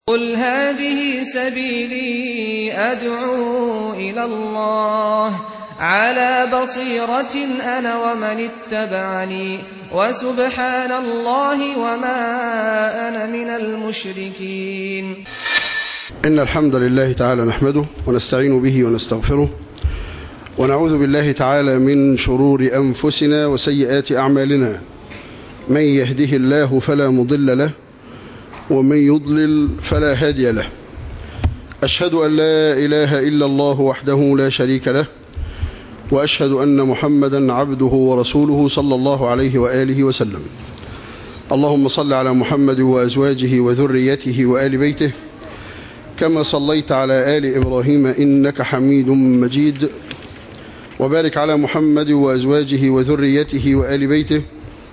قُلْ هَٰذِهِ سَبِيلِي أَدْعُو إِلَى اللَّهِ ۚ عَلَىٰ بَصِيرَةٍ أَنَا وَمَنِ اتَّبَعَنِي ۖ وَسُبْحَانَ اللَّهِ وَمَا أَنَا مِنَ الْمُشْرِكِينَ إن الحمد لله تعالى نحمده ونستعين به ونستغفره ونعوذ بالله تعالى من شرور أنفسنا وسيئات أعمالنا من يهده الله فلا مضل له ومن يضلل فلا هادي له أشهد أن لا إله إلا الله وحده لا شريك له وأشهد أن محمدا عبده ورسوله صلى الله عليه وآله وسلم اللهم صل على محمد وأزواجه وذريته وآل بيته كما صليت على آل إبراهيم إنك حميد مجيد وبارك على محمد وأزواجه وذريته وآل بيته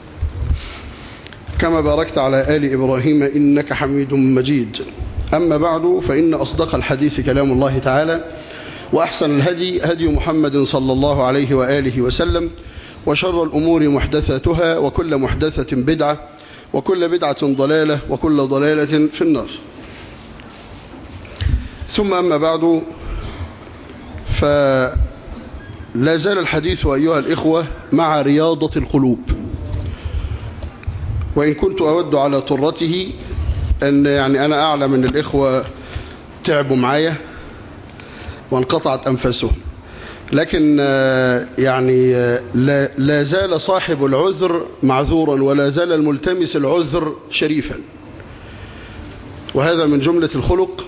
كما باركت على آل إبراهيم إنك حميد مجيد أما بعد فإن أصدق الحديث كلام الله تعالى وأحسن الهدي هدي محمد صلى الله عليه وآله وسلم وشر الأمور محدثاتها وكل محدثة بدعة وكل بدعة ضلالة وكل ضلالة في النار ثم أما بعد فلا زال الحديث أيها الإخوة مع رياضة القلوب وإن كنت أود على طرته أن يعني أنا أعلم أن الإخوة تعبوا معايا وانقطعت أنفسهم لكن يعني لا, لا زال صاحب العذر معذورا ولا زال الملتمس العذر شريفا وهذا من جملة الخلق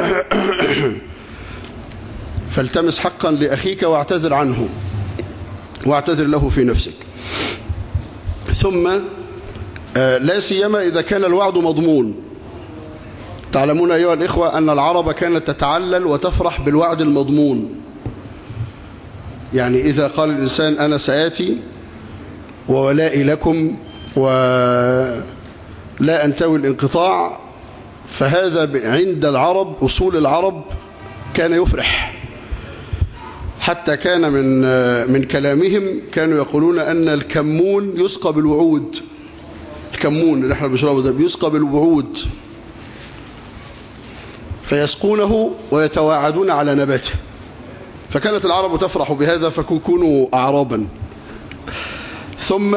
فالتمس حقا لأخيك واعتذر عنه واعتذر له في نفسك ثم لا سيما إذا كان الوعد مضمون تعلمون أيها الإخوة أن العرب كانت تتعلل وتفرح بالوعد المضمون يعني إذا قال الإنسان أنا سآتي وولائي لكم ولا أنتوي الانقطاع فهذا عند العرب أصول العرب كان يفرح حتى كان من من كلامهم كانوا يقولون أن الكمون يسقى بالوعود الكمون اللي احنا بنشربه ده بيسقى بالوعود فيسقونه ويتواعدون على نباته فكانت العرب تفرح بهذا فكونوا أعرابا ثم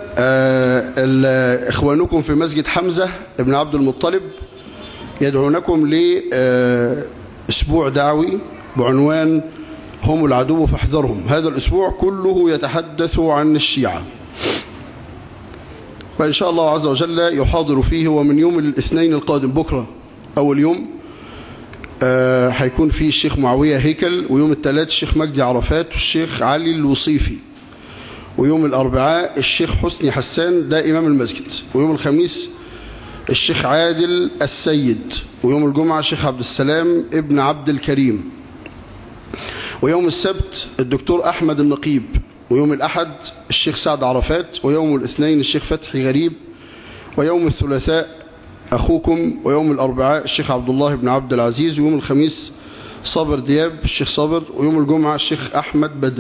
إخوانكم في مسجد حمزة ابن عبد المطلب يدعونكم لأسبوع دعوي بعنوان هم العدو فاحذرهم هذا الأسبوع كله يتحدث عن الشيعة وإن شاء الله عز وجل يحاضر فيه ومن يوم الاثنين القادم بكرة أول يوم آه هيكون فيه الشيخ معاوية هيكل ويوم الثلاث الشيخ مجدي عرفات والشيخ علي الوصيفي ويوم الأربعاء الشيخ حسني حسان ده إمام المسجد ويوم الخميس الشيخ عادل السيد ويوم الجمعة الشيخ عبد السلام ابن عبد الكريم ويوم السبت الدكتور أحمد النقيب ويوم الأحد الشيخ سعد عرفات ويوم الاثنين الشيخ فتحي غريب ويوم الثلاثاء أخوكم ويوم الأربعاء الشيخ عبد الله بن عبد العزيز ويوم الخميس صابر دياب الشيخ صابر ويوم الجمعة الشيخ أحمد بدر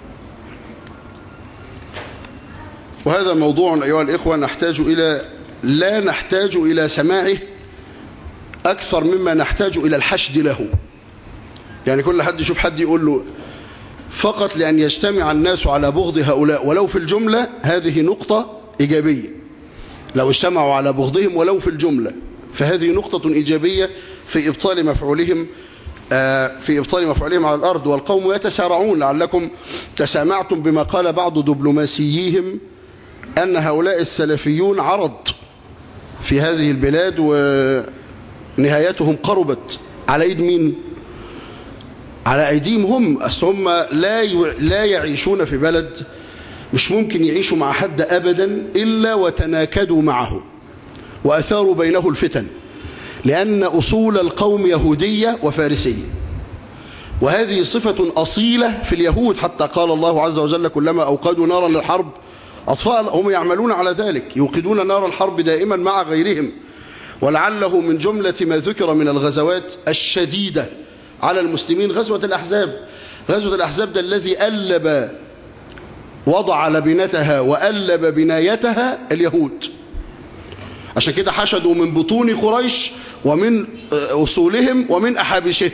وهذا موضوع أيها الإخوة نحتاج إلى لا نحتاج إلى سماعه أكثر مما نحتاج إلى الحشد له يعني كل حد يشوف حد يقول له فقط لأن يجتمع الناس على بغض هؤلاء ولو في الجملة هذه نقطة إيجابية لو اجتمعوا على بغضهم ولو في الجملة فهذه نقطة إيجابية في إبطال مفعولهم في إبطال مفعولهم على الأرض والقوم يتسارعون لعلكم تسامعتم بما قال بعض دبلوماسيهم أن هؤلاء السلفيون عرض في هذه البلاد ونهايتهم قربت على إيد مين؟ على أيديهم هم أصل هم لا لا يعيشون في بلد مش ممكن يعيشوا مع حد أبدا إلا وتناكدوا معه وأثاروا بينه الفتن لأن أصول القوم يهودية وفارسية وهذه صفة أصيلة في اليهود حتى قال الله عز وجل كلما أوقدوا نارا للحرب أطفال هم يعملون على ذلك يوقدون نار الحرب دائما مع غيرهم ولعله من جملة ما ذكر من الغزوات الشديدة على المسلمين غزوة الأحزاب غزوة الأحزاب ده الذي ألب وضع لبنتها وألب بنايتها اليهود عشان كده حشدوا من بطون قريش ومن أصولهم ومن أحابشهم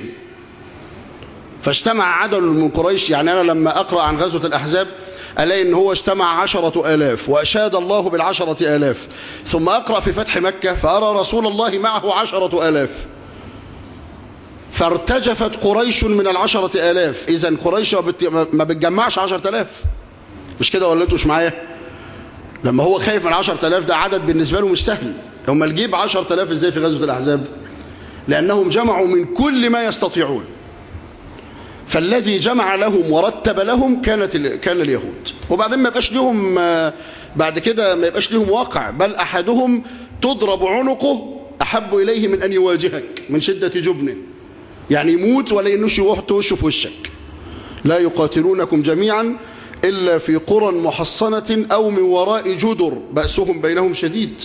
فاجتمع عدد من قريش يعني أنا لما أقرأ عن غزوة الأحزاب ألاقي إن هو اجتمع عشرة آلاف وأشاد الله بالعشرة آلاف ثم أقرأ في فتح مكة فأرى رسول الله معه عشرة آلاف فارتجفت قريش من العشرة آلاف إذا قريش ما بتجمعش عشرة آلاف مش كده ولا انتوا مش معايا لما هو خايف من عشرة آلاف ده عدد بالنسبة له مش سهل هم الجيب عشرة آلاف إزاي في غزوة الأحزاب لأنهم جمعوا من كل ما يستطيعون فالذي جمع لهم ورتب لهم كانت كان اليهود وبعدين ما يبقاش لهم بعد كده ما يبقاش لهم واقع بل أحدهم تضرب عنقه أحب إليه من أن يواجهك من شدة جبنه يعني يموت ولا ينوش وشه في وشك لا يقاتلونكم جميعا إلا في قرى محصنة أو من وراء جدر بأسهم بينهم شديد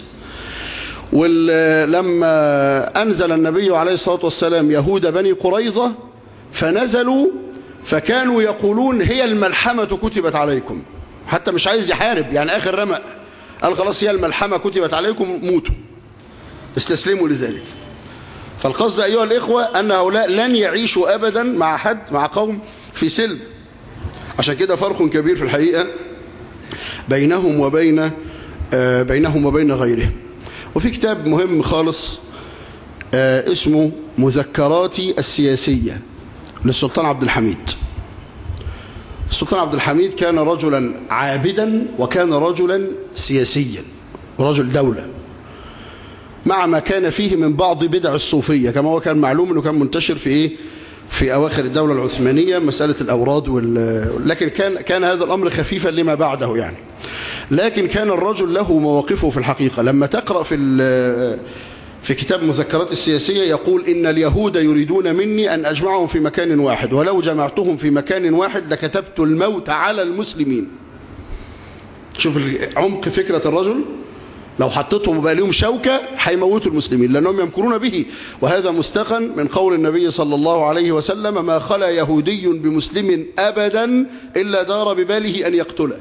ولما أنزل النبي عليه الصلاة والسلام يهود بني قريظة فنزلوا فكانوا يقولون هي الملحمة كتبت عليكم حتى مش عايز يحارب يعني آخر رمق قال خلاص هي الملحمة كتبت عليكم موتوا استسلموا لذلك فالقصد أيها الإخوة أن هؤلاء لن يعيشوا أبدا مع حد مع قوم في سلم عشان كده فرق كبير في الحقيقة بينهم وبين آه بينهم وبين غيرهم وفي كتاب مهم خالص آه اسمه مذكراتي السياسية للسلطان عبد الحميد السلطان عبد الحميد كان رجلا عابدا وكان رجلا سياسيا رجل دولة مع ما كان فيه من بعض بدع الصوفية كما هو كان معلوم أنه كان منتشر في إيه في أواخر الدولة العثمانية مسألة الأوراد وال... لكن كان كان هذا الأمر خفيفا لما بعده يعني لكن كان الرجل له مواقفه في الحقيقة لما تقرأ في في كتاب مذكرات السياسية يقول إن اليهود يريدون مني أن أجمعهم في مكان واحد ولو جمعتهم في مكان واحد لكتبت الموت على المسلمين شوف عمق فكرة الرجل لو حطيتهم وبقى لهم شوكة هيموتوا المسلمين لأنهم يمكرون به وهذا مستقن من قول النبي صلى الله عليه وسلم ما خلا يهودي بمسلم أبدا إلا دار بباله أن يقتله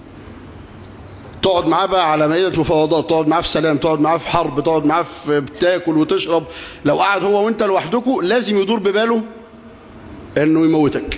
تقعد معاه بقى على مائدة مفاوضات تقعد معاه في سلام تقعد معاه في حرب تقعد معاه في بتاكل وتشرب لو قعد هو وانت لوحدكم لازم يدور بباله انه يموتك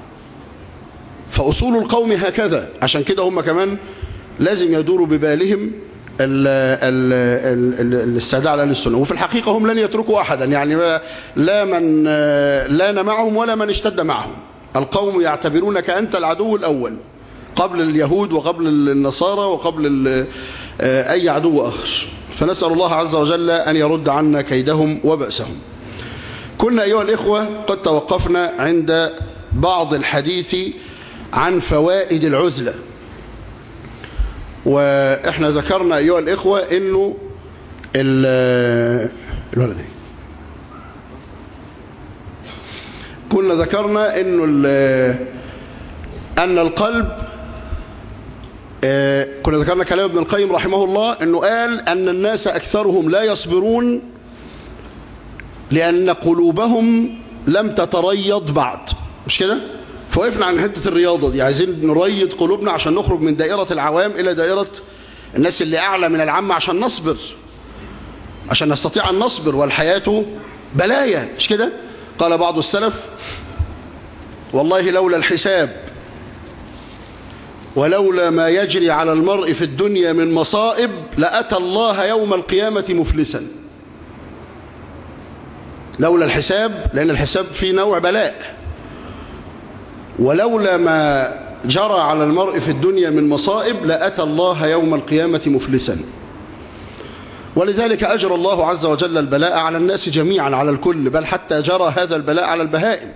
فأصول القوم هكذا عشان كده هم كمان لازم يدوروا ببالهم ال ال ال الاستعداء على السنة وفي الحقيقة هم لن يتركوا أحدا يعني لا من لان معهم ولا من اشتد معهم القوم يعتبرونك أنت العدو الأول قبل اليهود وقبل النصارى وقبل أي عدو آخر فنسأل الله عز وجل أن يرد عنا كيدهم وبأسهم كنا أيها الإخوة قد توقفنا عند بعض الحديث عن فوائد العزلة وإحنا ذكرنا أيها الإخوة إنه الولد كنا ذكرنا إنه أن القلب كنا ذكرنا كلام ابن القيم رحمه الله أنه قال أن الناس أكثرهم لا يصبرون لأن قلوبهم لم تتريض بعد مش كده؟ فوقفنا عن حتة الرياضة دي عايزين نريض قلوبنا عشان نخرج من دائرة العوام إلى دائرة الناس اللي أعلى من العامة عشان نصبر عشان نستطيع أن نصبر والحياة بلايا مش كده؟ قال بعض السلف والله لولا الحساب ولولا ما يجري على المرء في الدنيا من مصائب لأتى الله يوم القيامة مفلسا لولا الحساب لأن الحساب فيه نوع بلاء ولولا ما جرى على المرء في الدنيا من مصائب لأتى الله يوم القيامة مفلسا ولذلك أجرى الله عز وجل البلاء على الناس جميعا على الكل بل حتى جرى هذا البلاء على البهائم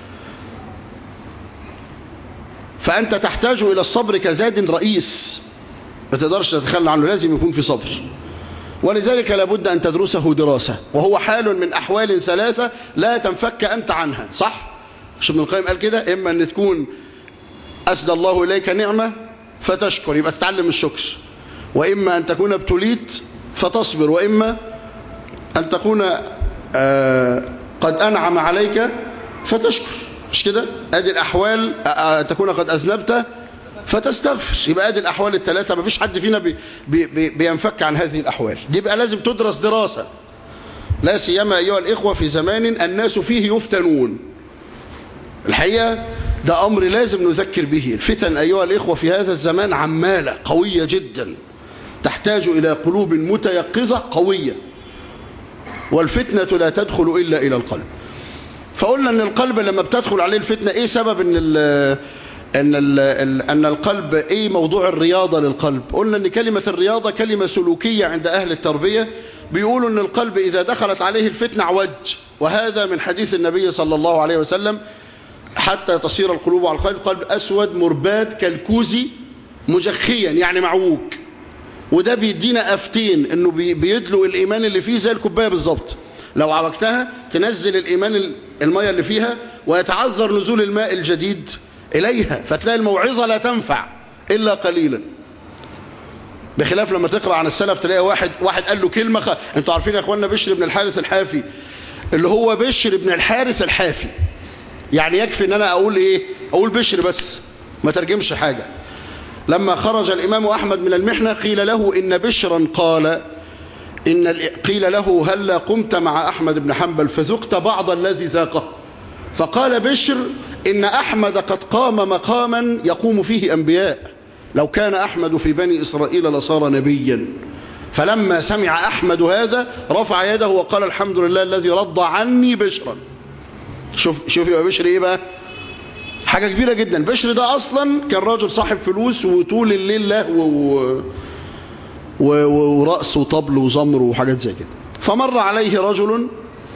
فأنت تحتاج إلى الصبر كزاد رئيس ما تقدرش تتخلى عنه لازم يكون في صبر ولذلك لابد أن تدرسه دراسة وهو حال من أحوال ثلاثة لا تنفك أنت عنها صح؟ مش ابن القيم قال كده إما أن تكون أسدى الله إليك نعمة فتشكر يبقى تتعلم الشكر وإما أن تكون ابتليت فتصبر وإما أن تكون آه قد أنعم عليك فتشكر مش كده ادي الاحوال أن تكون قد اذنبت فتستغفر يبقى ادي الاحوال الثلاثه ما فيش حد فينا بي بي بي بينفك عن هذه الاحوال دي يبقى لازم تدرس دراسه لا سيما ايها الاخوه في زمان الناس فيه يفتنون الحقيقه ده امر لازم نذكر به الفتن ايها الاخوه في هذا الزمان عماله قويه جدا تحتاج الى قلوب متيقظه قويه والفتنه لا تدخل الا الى القلب فقلنا ان القلب لما بتدخل عليه الفتنه ايه سبب ان ال ان ال ان القلب ايه موضوع الرياضه للقلب قلنا ان كلمه الرياضه كلمه سلوكيه عند اهل التربيه بيقولوا ان القلب اذا دخلت عليه الفتنه عوج وهذا من حديث النبي صلى الله عليه وسلم حتى تصير القلوب على القلب قلب اسود مرباد كالكوز مجخيا يعني معوج وده بيدينا افتين انه بيدلو الايمان اللي فيه زي الكوبايه بالظبط لو عوجتها تنزل الايمان الميه اللي فيها ويتعذر نزول الماء الجديد اليها فتلاقي الموعظه لا تنفع الا قليلا بخلاف لما تقرا عن السلف تلاقي واحد واحد قال له كلمه خ... انتوا عارفين يا اخوانا بشر بن الحارث الحافي اللي هو بشر بن الحارث الحافي يعني يكفي ان انا اقول ايه اقول بشر بس ما ترجمش حاجه لما خرج الامام احمد من المحنه قيل له ان بشرا قال إن قيل له هل قمت مع أحمد بن حنبل فذقت بعض الذي ذاقه فقال بشر إن أحمد قد قام مقاما يقوم فيه أنبياء لو كان أحمد في بني إسرائيل لصار نبيا فلما سمع أحمد هذا رفع يده وقال الحمد لله الذي رضى عني بشرا شوف شوف يا بشر إيه بقى حاجة كبيرة جدا بشر ده أصلا كان راجل صاحب فلوس وطول الليل لهو ورأس وطبل وزمر وحاجات زي كده فمر عليه رجل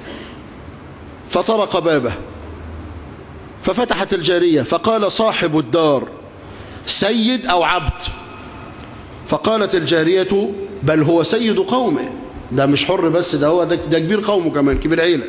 فطرق بابه ففتحت الجارية فقال صاحب الدار سيد أو عبد فقالت الجارية بل هو سيد قومه ده مش حر بس ده هو ده, ده كبير قومه كمان كبير عيلة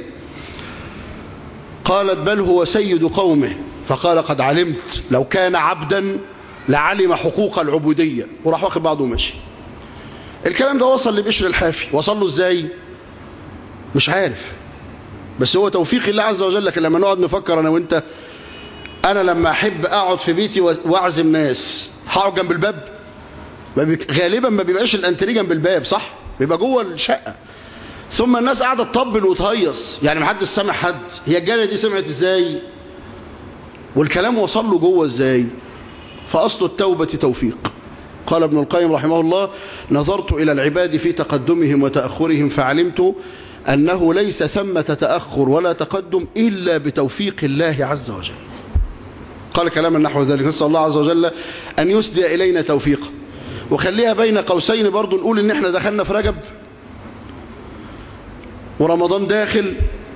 قالت بل هو سيد قومه فقال قد علمت لو كان عبدا لعلم حقوق العبودية وراح واخد بعضه ومشي الكلام ده وصل لبشر الحافي وصل له ازاي مش عارف بس هو توفيق الله عز وجل لكن لما نقعد نفكر انا وانت انا لما احب اقعد في بيتي واعزم ناس هقعد جنب الباب غالبا ما بيبقاش الانتريه جنب الباب صح بيبقى جوه الشقه ثم الناس قاعده تطبل وتهيص يعني محدش سامع حد هي الجاله دي سمعت ازاي والكلام وصل له جوه ازاي فاصل التوبه توفيق قال ابن القيم رحمه الله نظرت إلى العباد في تقدمهم وتأخرهم فعلمت أنه ليس ثمة تأخر ولا تقدم إلا بتوفيق الله عز وجل قال كلاما نحو ذلك نسأل الله عز وجل أن يسدي إلينا توفيقه وخليها بين قوسين برضو نقول إن احنا دخلنا في رجب ورمضان داخل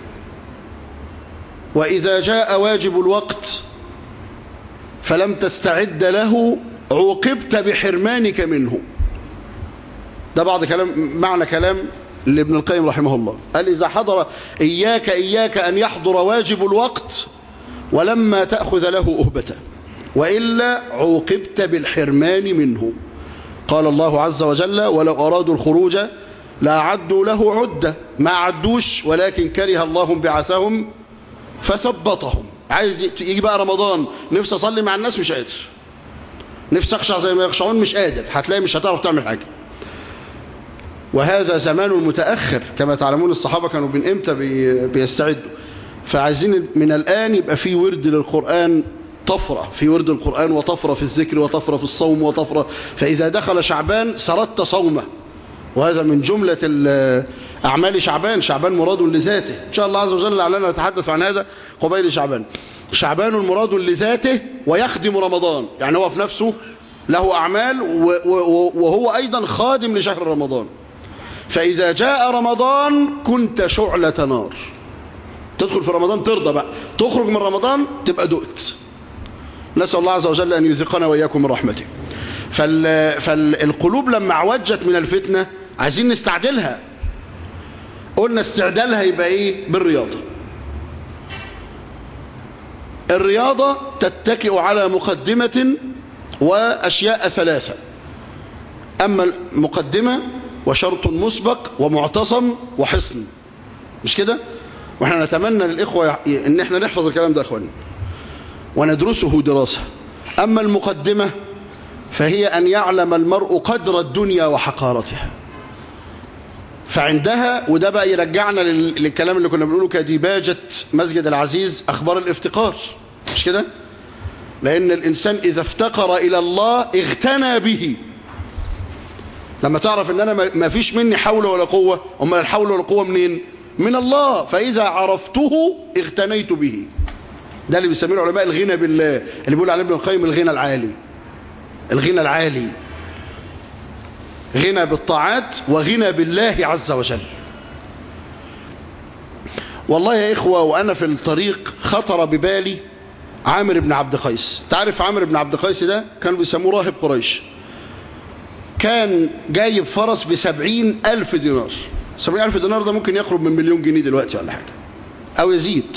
وإذا جاء واجب الوقت فلم تستعد له عوقبت بحرمانك منه ده بعض كلام معنى كلام لابن القيم رحمه الله قال إذا حضر إياك إياك أن يحضر واجب الوقت ولما تأخذ له أهبة وإلا عوقبت بالحرمان منه قال الله عز وجل ولو أرادوا الخروج لأعدوا له عدة ما عدوش ولكن كره الله بعثهم فثبطهم عايز يجي بقى رمضان نفسي أصلي مع الناس مش قادر نفسي اخشع زي ما يخشعون مش قادر هتلاقي مش هتعرف تعمل حاجة وهذا زمان متأخر كما تعلمون الصحابة كانوا من امتى بيستعدوا فعايزين من الآن يبقى في ورد للقرآن طفرة في ورد القرآن وطفرة في الذكر وطفرة في الصوم وطفرة فإذا دخل شعبان سردت صومه وهذا من جملة أعمال شعبان شعبان مراد لذاته إن شاء الله عز وجل لعلنا نتحدث عن هذا قبيل شعبان شعبان مراد لذاته ويخدم رمضان يعني هو في نفسه له أعمال وهو أيضا خادم لشهر رمضان فإذا جاء رمضان كنت شعلة نار تدخل في رمضان ترضى بقى تخرج من رمضان تبقى دقت نسأل الله عز وجل أن يذيقنا وإياكم من رحمته فال... فالقلوب لما عوجت من الفتنة عايزين نستعدلها قلنا استعدالها يبقى ايه بالرياضة الرياضة تتكئ على مقدمة وأشياء ثلاثة أما المقدمة وشرط مسبق ومعتصم وحصن مش كده واحنا نتمنى للإخوة ان احنا نحفظ الكلام ده أخواني وندرسه دراسة أما المقدمة فهي أن يعلم المرء قدر الدنيا وحقارتها فعندها وده بقى يرجعنا لل- للكلام اللي كنا بنقوله كديباجة مسجد العزيز أخبار الافتقار مش كده؟ لأن الإنسان إذا افتقر إلى الله اغتنى به لما تعرف ان انا ما- ما فيش مني حول ولا قوة امال الحول والقوة منين من الله فاذا عرفته اغتنيت به ده اللي بيسميه العلماء الغنى بالله اللي بيقول عليه ابن القيم الغنى العالي الغنى العالي غنى بالطاعات وغنى بالله عز وجل والله يا إخوة وأنا في الطريق خطر ببالي عامر بن عبد قيس تعرف عامر بن عبد قيس ده كانوا بيسموه راهب قريش كان جايب فرس بسبعين ألف دينار سبعين ألف دينار ده ممكن يقرب من مليون جنيه دلوقتي ولا حاجة أو يزيد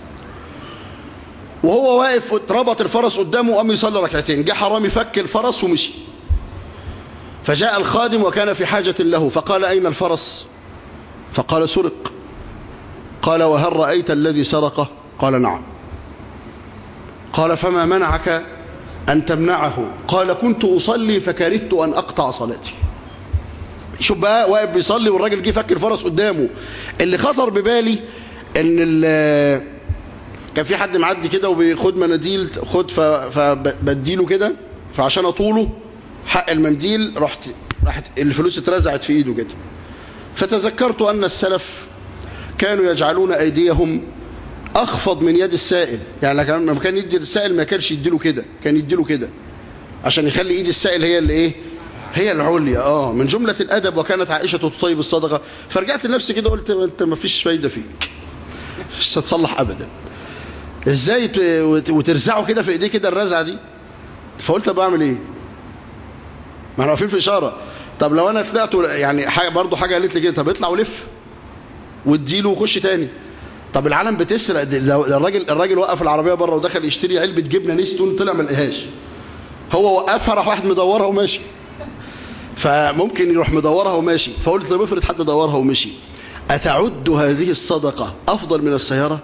وهو واقف ربط الفرس قدامه وقام يصلي ركعتين جه حرامي فك الفرس ومشي فجاء الخادم وكان في حاجة له فقال أين الفرس فقال سرق قال وهل رأيت الذي سرقه قال نعم قال فما منعك أن تمنعه قال كنت أصلي فكرهت أن أقطع صلاتي شوف بقى واقف بيصلي والراجل جه فك الفرس قدامه اللي خطر ببالي ان ال- كان في حد معدي كده وبياخد مناديل خد ف- فبديله كده فعشان اطوله حق المنديل رحت راحت الفلوس اترزعت في ايده كده فتذكرت ان السلف كانوا يجعلون ايديهم اخفض من يد السائل يعني كان- لما كان يدي السائل ما كانش يديله كده كان يديله كده عشان يخلي ايد السائل هي اللي ايه هي العليا اه من جملة الادب وكانت عائشة تطيب الصدقة فرجعت لنفسي كده قلت انت ما فيش فايدة فيك مش هتصلح ابدا ازاي ت- وت- وترزعه كده في ايديه كده الرزعه دي فقلت طب اعمل ايه ما احنا واقفين في اشاره طب لو انا طلعت يعني حاجه برضه حاجه قالت لي كده طب اطلع ولف واديله وخش تاني طب العالم بتسرق ده- ده الراجل الراجل وقف العربيه بره ودخل يشتري علبه جبنه نستون طلع ما لقاهاش هو وقفها راح واحد مدورها وماشي فممكن يروح مدورها وماشي فقلت طب افرض حد دورها ومشي أتعد هذه الصدقة أفضل من السيارة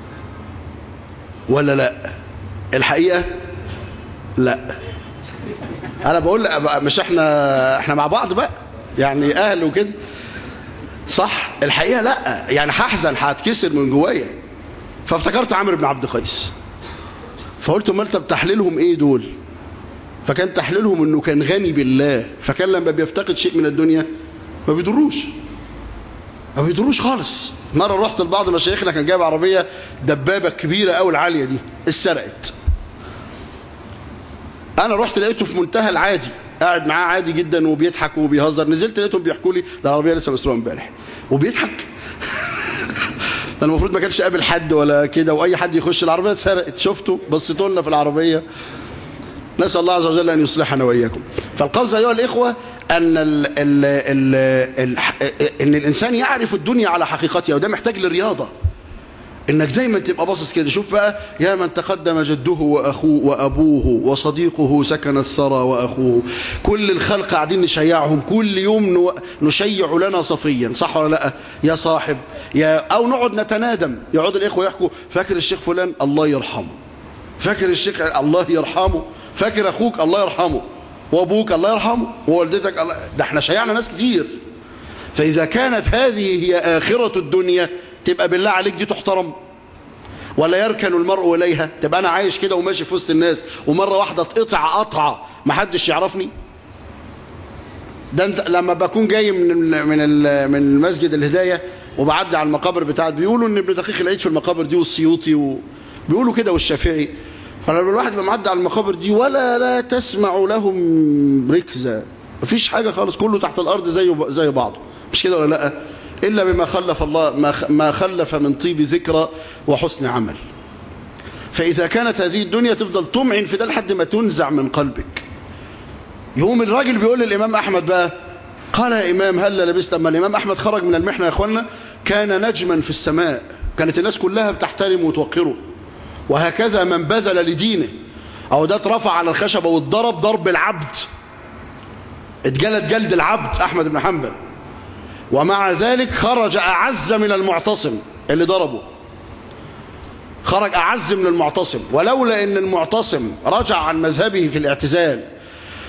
ولا لا الحقيقة لا أنا بقول لك مش احنا احنا مع بعض بقى يعني أهل وكده صح الحقيقة لا يعني هحزن هتكسر من جوايا فافتكرت عمرو بن عبد قيس فقلت امال طب تحليلهم ايه دول فكان تحليلهم انه كان غني بالله فكان لما بيفتقد شيء من الدنيا ما بيضروش ما بيضروش خالص مرة رحت لبعض مشايخنا كان جايب عربية دبابة كبيرة أوي العالية دي اتسرقت أنا رحت لقيته في منتهى العادي قاعد معاه عادي جدا وبيضحك وبيهزر نزلت لقيتهم بيحكوا لي ده العربية لسه مسروقة امبارح وبيضحك ده المفروض ما كانش قابل حد ولا كده واي حد يخش العربيه اتسرقت شفته بصيتوا لنا في العربيه نسال الله عز وجل ان يصلحنا واياكم فالقصد ايها الاخوه ان ال ال ال ال ان الانسان يعرف الدنيا على حقيقتها وده محتاج للرياضه انك دايما تبقى باصص كده شوف بقى يا من تقدم جده واخوه وابوه وصديقه سكن الثرى واخوه كل الخلق قاعدين نشيعهم كل يوم نو- نشيع لنا صفيا صح ولا لا يا صاحب يا او نقعد نتنادم يقعد الاخوه يحكوا فاكر الشيخ فلان الله يرحمه فاكر الشيخ الله يرحمه فاكر اخوك الله يرحمه وابوك الله يرحمه ووالدتك الله ده احنا شيعنا ناس كتير فإذا كانت هذه هي آخرة الدنيا تبقى بالله عليك دي تحترم ولا يركن المرء إليها تبقى أنا عايش كده وماشي في وسط الناس ومرة واحدة تقطع قطعة محدش يعرفني ده انت لما بكون جاي من ال من ال من مسجد الهداية وبعدي على المقابر بتاعت بيقولوا ان ابن دقيق العيد في المقابر دي والسيوطي وبيقولوا كده والشافعي فلما الواحد بيبقى معدي على المقابر دي ولا لا تسمع لهم ركزة مفيش حاجة خالص كله تحت الأرض زي زي بعضه مش كده ولا لا إلا بما خلف الله ما خ- ما خلف من طيب ذكرى وحسن عمل فإذا كانت هذه الدنيا تفضل تمعن في ده لحد ما تنزع من قلبك يقوم الراجل بيقول للإمام أحمد بقى قال يا إمام هل لبست أما الإمام أحمد خرج من المحنة يا أخوانا كان نجما في السماء كانت الناس كلها بتحترمه وتوقره وهكذا من بذل لدينه أو ده اترفع على الخشبة واتضرب ضرب العبد اتجلد جلد العبد أحمد بن حنبل ومع ذلك خرج أعز من المعتصم اللي ضربه خرج أعز من المعتصم ولولا أن المعتصم رجع عن مذهبه في الاعتزال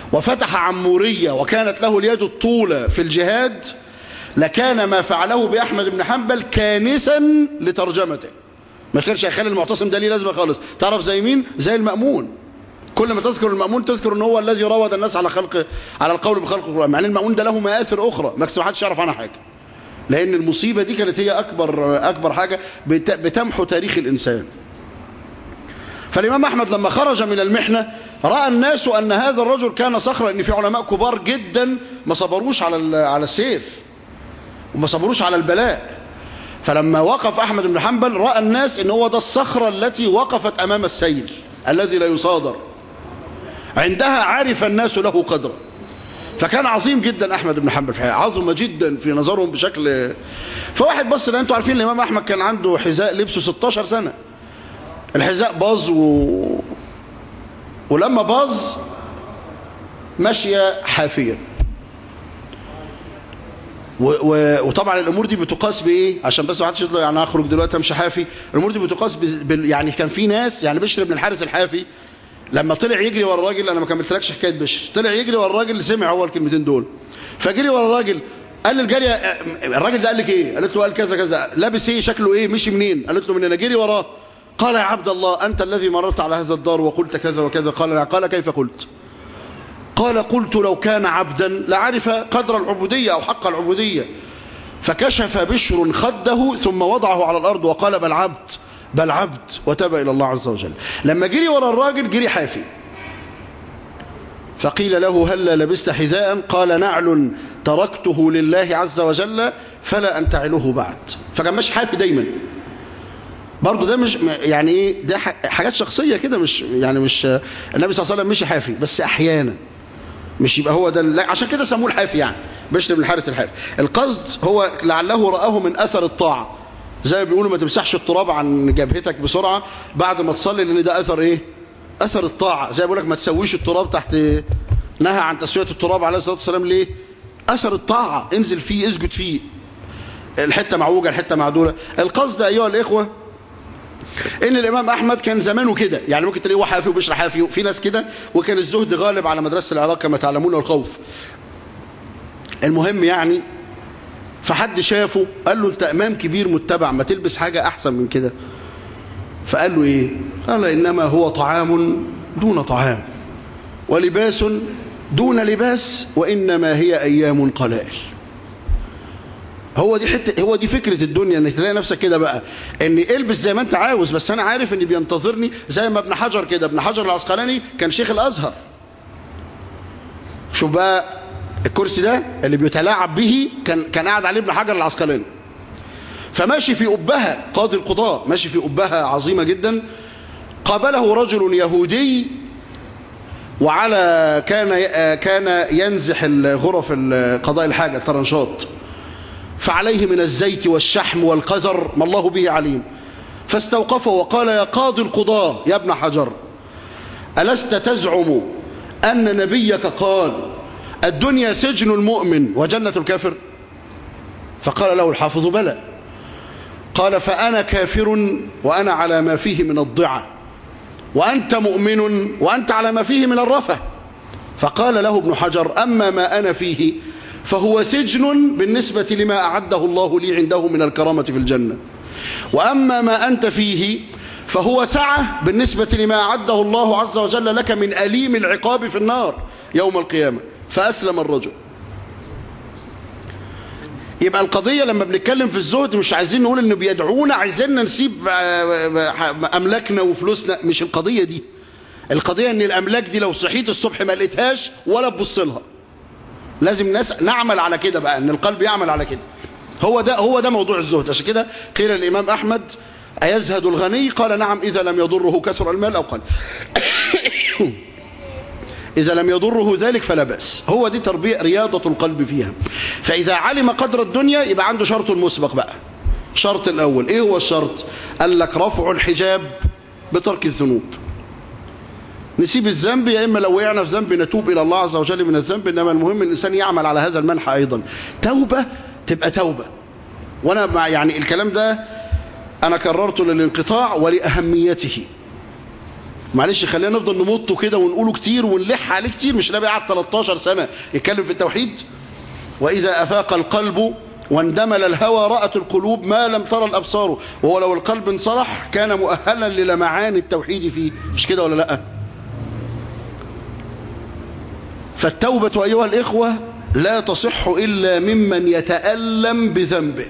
وفتح عمورية وكانت له اليد الطولة في الجهاد لكان ما فعله بأحمد بن حنبل كانسا لترجمته ما كانش هيخلي المعتصم ده ليه لازمة خالص تعرف زي مين زي المأمون كل ما تذكر المأمون تذكر ان هو الذي روض الناس على خلق على القول بخلق القرآن مع ان المأمون ده له مآثر أخرى ما حدش يعرف عنها حاجة لأن المصيبة دي كانت هي أكبر أكبر حاجة بتمحو تاريخ الإنسان فالإمام أحمد لما خرج من المحنة رأى الناس أن هذا الرجل كان صخرا أن في علماء كبار جدا ما صبروش على على السيف وما صبروش على البلاء فلما وقف أحمد بن حنبل رأى الناس أن هو ده الصخرة التي وقفت أمام السيل الذي لا يصادر عندها عرف الناس له قدرا فكان عظيم جدا أحمد بن حنبل في عظمة جدا في نظرهم بشكل فواحد بص لأن أنتوا عارفين الإمام أحمد كان عنده حذاء لبسه 16 سنة الحذاء باظ و... ولما باظ ماشية حافيا و... و... وطبعا الامور دي بتقاس بايه عشان بس ما حدش يطلع يعني اخرج دلوقتي امشي حافي الامور دي بتقاس ب... ب... يعني كان في ناس يعني بشر بن الحارث الحافي لما طلع يجري ورا الراجل انا ما كملتلكش حكايه بشر طلع يجري ورا الراجل سمع هو الكلمتين دول فجري ورا الراجل قال للجاريه الراجل ده قال لك ايه قالت له قال كذا كذا لابس ايه شكله ايه مشي منين قالت له من هنا جري وراه قال يا عبد الله أنت الذي مررت على هذا الدار وقلت كذا وكذا قال قال كيف قلت قال قلت لو كان عبدا لعرف قدر العبودية أو حق العبودية فكشف بشر خده ثم وضعه على الأرض وقال بل عبد بل عبد وتاب إلى الله عز وجل لما جري ورا الراجل جري حافي فقيل له هل لبست حذاء قال نعل تركته لله عز وجل فلا أنتعله بعد فكان ماشي حافي دايما برضه ده مش يعني ايه ده حاجات شخصيه كده مش يعني مش النبي صلى الله عليه وسلم مشي حافي بس احيانا مش يبقى هو ده لا عشان كده سموه الحافي يعني بشر بن الحارث الحافي القصد هو لعله رآه من اثر الطاعه زي ما بيقولوا ما تمسحش التراب عن جبهتك بسرعه بعد ما تصلي لان ده اثر ايه اثر الطاعه زي ما بيقول لك ما تسويش التراب تحت نهى عن تسويه التراب عليه الصلاه والسلام ليه اثر الطاعه انزل فيه اسجد فيه الحته معوجه الحته معدوله القصد ايها الاخوه ان الامام احمد كان زمانه كده يعني ممكن تلاقيه هو حافي وبيشرح حافي في ناس كده وكان الزهد غالب على مدرسه العراق كما تعلمون والخوف المهم يعني فحد شافه قال له انت امام كبير متبع ما تلبس حاجه احسن من كده فقال له ايه قال انما هو طعام دون طعام ولباس دون لباس وانما هي ايام قلائل هو دي حته هو دي فكره الدنيا انك تلاقي نفسك كده بقى ان البس زي ما انت عاوز بس انا عارف ان بينتظرني زي ما ابن حجر كده ابن حجر العسقلاني كان شيخ الازهر شوف بقى الكرسي ده اللي بيتلاعب به كان كان قاعد عليه ابن حجر العسقلاني فماشي في أبها قاضي القضاء ماشي في أبها عظيمة جدا قابله رجل يهودي وعلى كان كان ينزح غرف قضاء الحاجة الطرنشات فعليه من الزيت والشحم والقذر ما الله به عليم فاستوقفه وقال يا قاضي القضاة يا ابن حجر ألست تزعم أن نبيك قال الدنيا سجن المؤمن وجنة الكافر فقال له الحافظ بلى قال فأنا كافر وأنا على ما فيه من الضعة وأنت مؤمن وأنت على ما فيه من الرفة فقال له ابن حجر أما ما أنا فيه فهو سجن بالنسبة لما أعده الله لي عنده من الكرامة في الجنة وأما ما أنت فيه فهو سعة بالنسبة لما أعده الله عز وجل لك من أليم العقاب في النار يوم القيامة فأسلم الرجل يبقى القضية لما بنتكلم في الزهد مش عايزين نقول انه بيدعونا عايزيننا نسيب املاكنا وفلوسنا مش القضية دي القضية ان الاملاك دي لو صحيت الصبح ما لقيتهاش ولا تبص لها لازم ناس نعمل على كده بقى ان القلب يعمل على كده هو ده هو ده موضوع الزهد عشان كده قيل الامام احمد ايزهد الغني قال نعم اذا لم يضره كثر المال او قل إذا لم يضره ذلك فلا بأس هو دي تربية رياضة القلب فيها فإذا علم قدر الدنيا يبقى عنده شرط مسبق بقى شرط الأول إيه هو الشرط قال لك رفع الحجاب بترك الذنوب نسيب الذنب يا إما لو وقعنا في ذنب نتوب إلى الله عز وجل من الذنب إنما المهم الإنسان يعمل على هذا المنحى أيضا توبة تبقى توبة وأنا يعني الكلام ده أنا كررته للانقطاع ولأهميته معلش خلينا نفضل نمطه كده ونقوله كتير ونلح عليه كتير مش نبي قعد 13 سنة يتكلم في التوحيد وإذا أفاق القلب واندمل الهوى رأت القلوب ما لم ترى الأبصار وهو لو القلب انصلح كان مؤهلا للمعان التوحيد فيه مش كده ولا لأ فالتوبة أيها الإخوة لا تصح إلا ممن يتألم بذنبه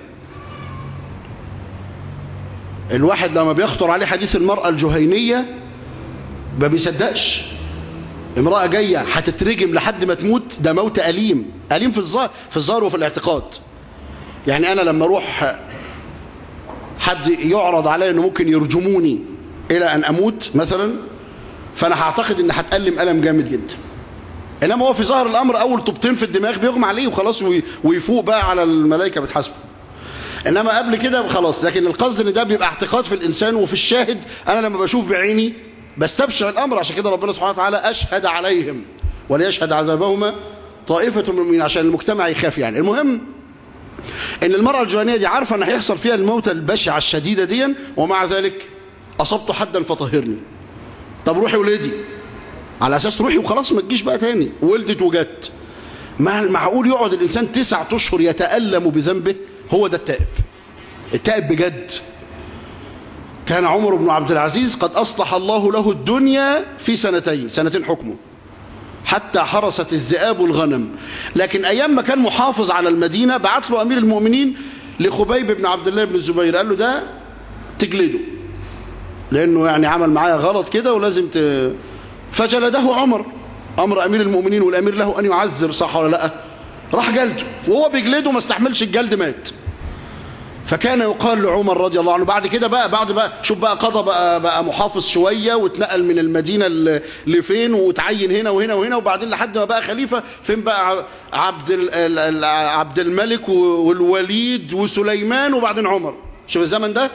الواحد لما بيخطر عليه حديث المرأة الجهينية ما بيصدقش امرأة جاية هتترجم لحد ما تموت ده موت أليم أليم في الظاهر في الظاهر وفي الاعتقاد يعني أنا لما أروح حد يعرض علي أنه ممكن يرجموني إلى أن أموت مثلا فأنا هعتقد أن هتألم ألم جامد جدا إنما هو في ظاهر الأمر أول طبطين في الدماغ بيغمى عليه وخلاص ويفوق بقى على الملائكة بتحاسبه إنما قبل كده خلاص لكن القصد إن ده بيبقى اعتقاد في الإنسان وفي الشاهد أنا لما بشوف بعيني بستبشع الأمر عشان كده ربنا سبحانه وتعالى أشهد عليهم وليشهد عذابهما طائفة من المؤمنين عشان المجتمع يخاف يعني المهم ان المرأة الجوانية دي عارفة ان هيحصل فيها الموتة البشعة الشديدة دي ومع ذلك أصبت حدا فطهرني طب روحي ولدي على أساس روحي وخلاص ما تجيش بقى تاني ولدت وجت معقول يقعد الإنسان تسعة أشهر يتألم بذنبه هو ده التائب التائب بجد كان عمر بن عبد العزيز قد أصلح الله له الدنيا في سنتين سنتين حكمه حتى حرست الذئاب الغنم لكن أيام ما كان محافظ على المدينة بعت له أمير المؤمنين لخبيب بن عبد الله بن الزبير قال له ده تجلده لأنه يعني عمل معايا غلط كده ولازم ت... فجلده عمر أمر أمير المؤمنين والأمير له أن يعذر صح ولا لا راح جلده وهو بيجلده ما استحملش الجلد مات فكان يقال لعمر رضي الله عنه بعد كده بقى بعد بقى شوف بقى قضى بقى, بقى محافظ شوية واتنقل من المدينة لفين وتعين هنا وهنا وهنا وبعدين لحد ما بقى خليفة فين بقى عبد عبد الملك والوليد وسليمان وبعدين عمر شوف الزمن ده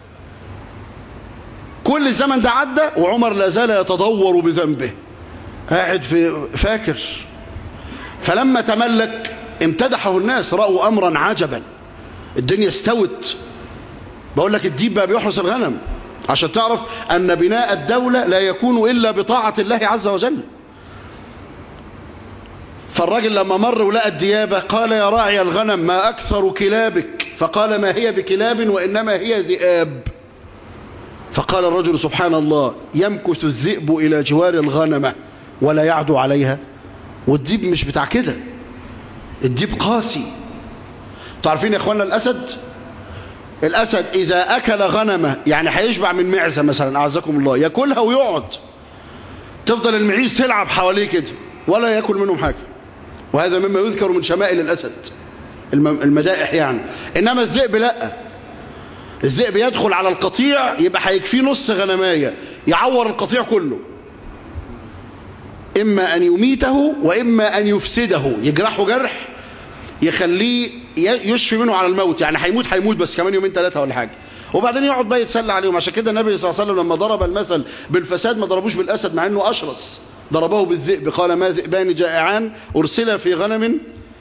كل الزمن ده عدى وعمر لا زال يتدور بذنبه قاعد في فاكر فلما تملك امتدحه الناس رأوا أمرا عجبا الدنيا استوت بقول لك الديب بقى بيحرس الغنم عشان تعرف أن بناء الدولة لا يكون إلا بطاعة الله عز وجل فالراجل لما مر ولقى الديابة قال يا راعي الغنم ما أكثر كلابك فقال ما هي بكلاب وإنما هي ذئاب فقال الرجل سبحان الله يمكث الذئب إلى جوار الغنمة ولا يعدو عليها والديب مش بتاع كده الديب قاسي تعرفين يا اخوانا الأسد الأسد إذا أكل غنمة يعني هيشبع من معزة مثلا أعزكم الله يأكلها ويقعد تفضل المعيز تلعب حواليه كده ولا يأكل منهم حاجة وهذا مما يذكر من شمائل الأسد المدائح يعني إنما الذئب لا الذئب يدخل على القطيع يبقى هيكفيه نص غنماية يعور القطيع كله إما أن يميته وإما أن يفسده يجرحه جرح يخليه يشفي منه على الموت يعني هيموت هيموت بس كمان يومين ثلاثة ولا حاجة وبعدين يقعد بقى يتسلى عليهم عشان كده النبي صلى الله عليه وسلم لما ضرب المثل بالفساد ما ضربوش بالأسد مع أنه أشرس ضربه بالذئب قال ما ذئبان جائعان أرسل في غنم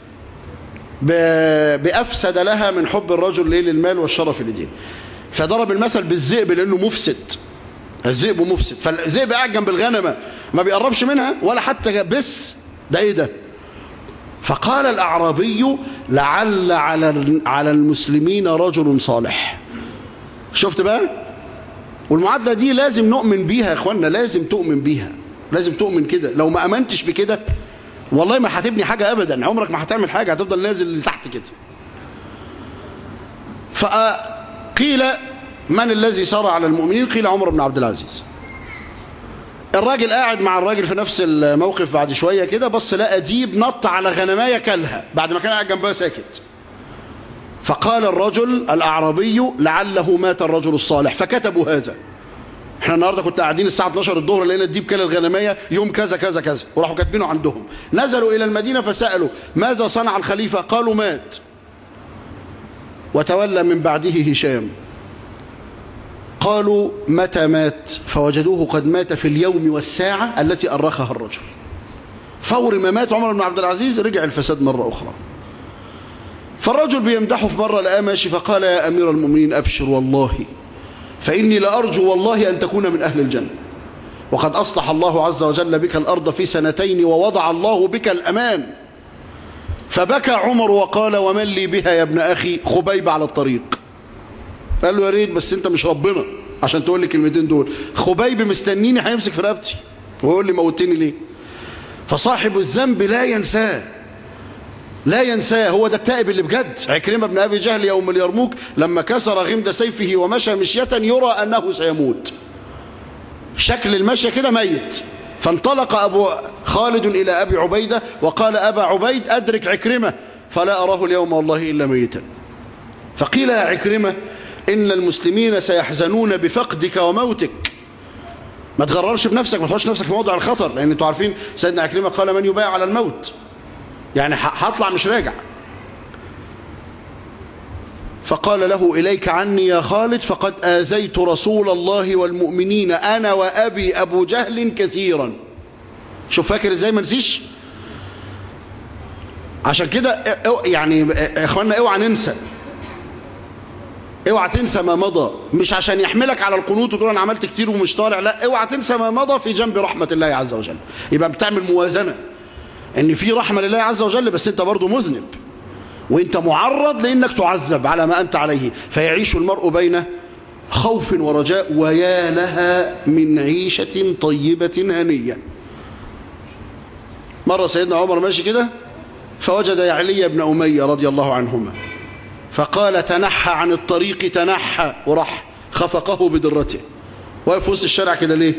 بأفسد لها من حب الرجل ليه للمال والشرف لدين فضرب المثل بالذئب لأنه مفسد الذئب مفسد فالذئب قاعد جنب الغنمة ما بيقربش منها ولا حتى بس ده ايه ده فقال الأعرابي لعل على على المسلمين رجل صالح شفت بقى والمعادلة دي لازم نؤمن بيها يا اخوانا لازم تؤمن بيها لازم تؤمن كده لو ما أمنتش بكده والله ما هتبني حاجة أبدا عمرك ما هتعمل حاجة هتفضل نازل لتحت كده فقيل من الذي سار على المؤمنين قيل عمر بن عبد العزيز الراجل قاعد مع الراجل في نفس الموقف بعد شوية كده بص لقى ديب نط على غنماية كلها بعد ما كان قاعد جنبها ساكت فقال الرجل الأعرابي لعله مات الرجل الصالح فكتبوا هذا احنا النهاردة كنت قاعدين الساعة 12 الظهر لقينا الديب كل الغنمية يوم كذا كذا كذا وراحوا كاتبينه عندهم نزلوا إلى المدينة فسألوا ماذا صنع الخليفة قالوا مات وتولى من بعده هشام قالوا متى مات فوجدوه قد مات في اليوم والساعة التي أرخها الرجل فور ما مات عمر بن عبد العزيز رجع الفساد مرة أخرى فالرجل بيمدحه في مرة لقاه ماشي فقال يا أمير المؤمنين أبشر والله فإني لأرجو والله أن تكون من أهل الجنة وقد أصلح الله عز وجل بك الأرض في سنتين ووضع الله بك الأمان فبكى عمر وقال ومن لي بها يا ابن أخي خبيب على الطريق قال له يا ريت بس انت مش ربنا عشان تقول لي الكلمتين دول خبيب مستنيني هيمسك في رقبتي ويقول لي موتني ليه فصاحب الذنب لا ينساه لا ينساه هو ده التائب اللي بجد عكرمة بن أبي جهل يوم اليرموك لما كسر غمد سيفه ومشى مشية يرى أنه سيموت شكل المشي كده ميت فانطلق أبو خالد إلى أبي عبيدة وقال أبا عبيد أدرك عكرمة فلا أراه اليوم والله إلا ميتا فقيل يا عكرمة إن المسلمين سيحزنون بفقدك وموتك ما تغررش بنفسك ما تحطش نفسك في موضع الخطر لأن انتوا عارفين سيدنا عكرمة قال من يبايع على الموت يعني هطلع مش راجع فقال له إليك عني يا خالد فقد آذيت رسول الله والمؤمنين أنا وأبي أبو جهل كثيرا شوف فاكر إزاي ما نسيش عشان كده يعني إخواننا اوعى ننسى اوعى تنسى ما مضى مش عشان يحملك على القنوط وتقول انا عملت كتير ومش طالع لا اوعى تنسى ما مضى في جنب رحمة الله عز وجل يبقى بتعمل موازنة ان في رحمة لله عز وجل بس انت برضو مذنب وانت معرض لانك تعذب على ما انت عليه فيعيش المرء بين خوف ورجاء ويا لها من عيشة طيبة هنية مرة سيدنا عمر ماشي كده فوجد يعلي بن أمية رضي الله عنهما فقال تنحى عن الطريق تنحى وراح خفقه بدرته واقف وسط الشارع كده ليه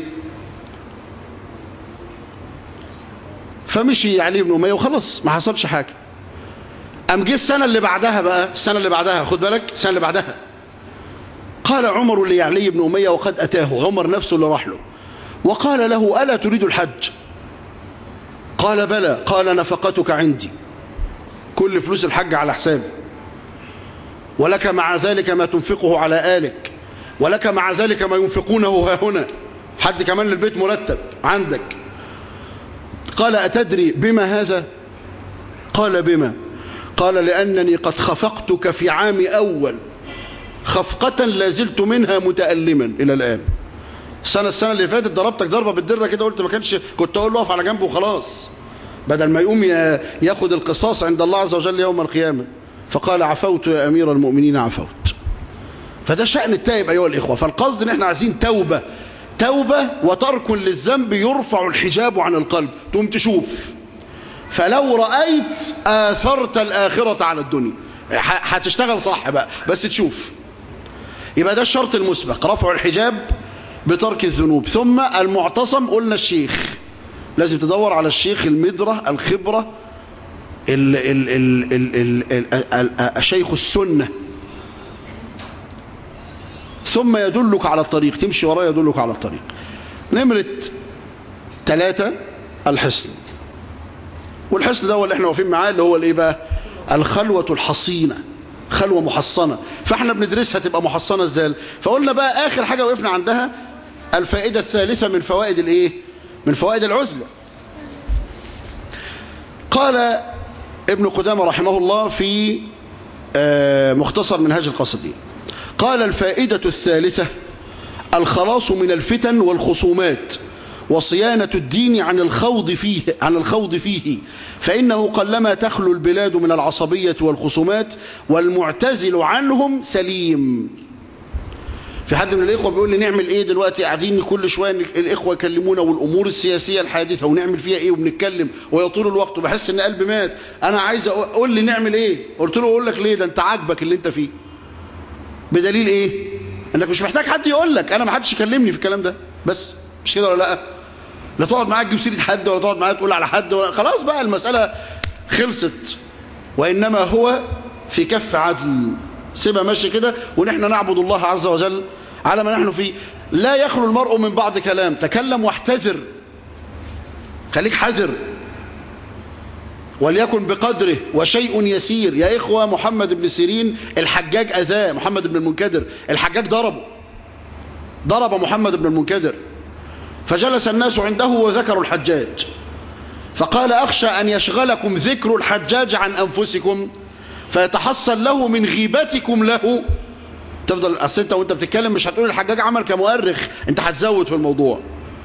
فمشي علي بن أمية وخلص ما حصلش حاجة أم جه السنة اللي بعدها بقى السنة اللي بعدها خد بالك السنة اللي بعدها قال عمر ليعلي بن أمية وقد أتاه عمر نفسه اللي راح له وقال له ألا تريد الحج قال بلى قال نفقتك عندي كل فلوس الحج على حسابي ولك مع ذلك ما تنفقه على آلك ولك مع ذلك ما ينفقونه ها هنا حد كمان للبيت مرتب عندك قال أتدري بما هذا قال بما قال لأنني قد خفقتك في عام أول خفقة لازلت منها متألما إلى الآن السنة السنة اللي فاتت ضربتك ضربة بالدرة كده قلت ما كانش كنت أقول له اقف على جنبه وخلاص بدل ما يقوم ياخد القصاص عند الله عز وجل يوم القيامة فقال عفوت يا أمير المؤمنين عفوت فده شأن التائب أيها الإخوة فالقصد إن احنا عايزين توبة توبة وترك للذنب يرفع الحجاب عن القلب تقوم تشوف فلو رأيت آثرت الآخرة على الدنيا هتشتغل صح بقى بس تشوف يبقى ده الشرط المسبق رفع الحجاب بترك الذنوب ثم المعتصم قلنا الشيخ لازم تدور على الشيخ المدرة الخبرة ال ال ال ال ال ال الشيخ السنة ثم يدلك على الطريق تمشي وراه يدلك على الطريق نمرة ثلاثة الحصن والحصن ده هو اللي احنا واقفين معاه اللي هو الايه بقى الخلوة الحصينة خلوة محصنة فاحنا بندرسها تبقى محصنة ازاي فقلنا بقى اخر حاجة وقفنا عندها الفائدة الثالثة من فوائد الايه من فوائد العزلة قال ابن قدامة رحمه الله في مختصر منهاج القصدين قال الفائدة الثالثة الخلاص من الفتن والخصومات وصيانة الدين عن الخوض فيه عن الخوض فيه فإنه قلما تخلو البلاد من العصبية والخصومات والمعتزل عنهم سليم في حد من الإخوة بيقول لي نعمل إيه دلوقتي قاعدين كل شوية الإخوة يكلمونا والأمور السياسية الحادثة ونعمل فيها إيه وبنتكلم ويطول الوقت وبحس إن قلبي مات أنا عايز أقول لي نعمل إيه قلت له أقول لك ليه ده أنت عاجبك اللي أنت فيه بدليل إيه إنك مش محتاج حد يقول لك أنا ما حدش يكلمني في الكلام ده بس مش كده ولا لا لا تقعد معاك تجيب سيره حد ولا تقعد معاك تقول على حد ولا خلاص بقى المسألة خلصت وإنما هو في كف عدل سيبها ماشي كده ونحن نعبد الله عز وجل على ما نحن فيه لا يخلو المرء من بعض كلام تكلم واحتذر خليك حذر وليكن بقدره وشيء يسير يا إخوة محمد بن سيرين الحجاج أذاه محمد بن المنكدر الحجاج ضربه ضرب محمد بن المنكدر فجلس الناس عنده وذكروا الحجاج فقال أخشى أن يشغلكم ذكر الحجاج عن أنفسكم فيتحصل له من غيبتكم له تفضل أصل أنت وأنت بتتكلم مش هتقول الحجاج عمل كمؤرخ أنت هتزود في الموضوع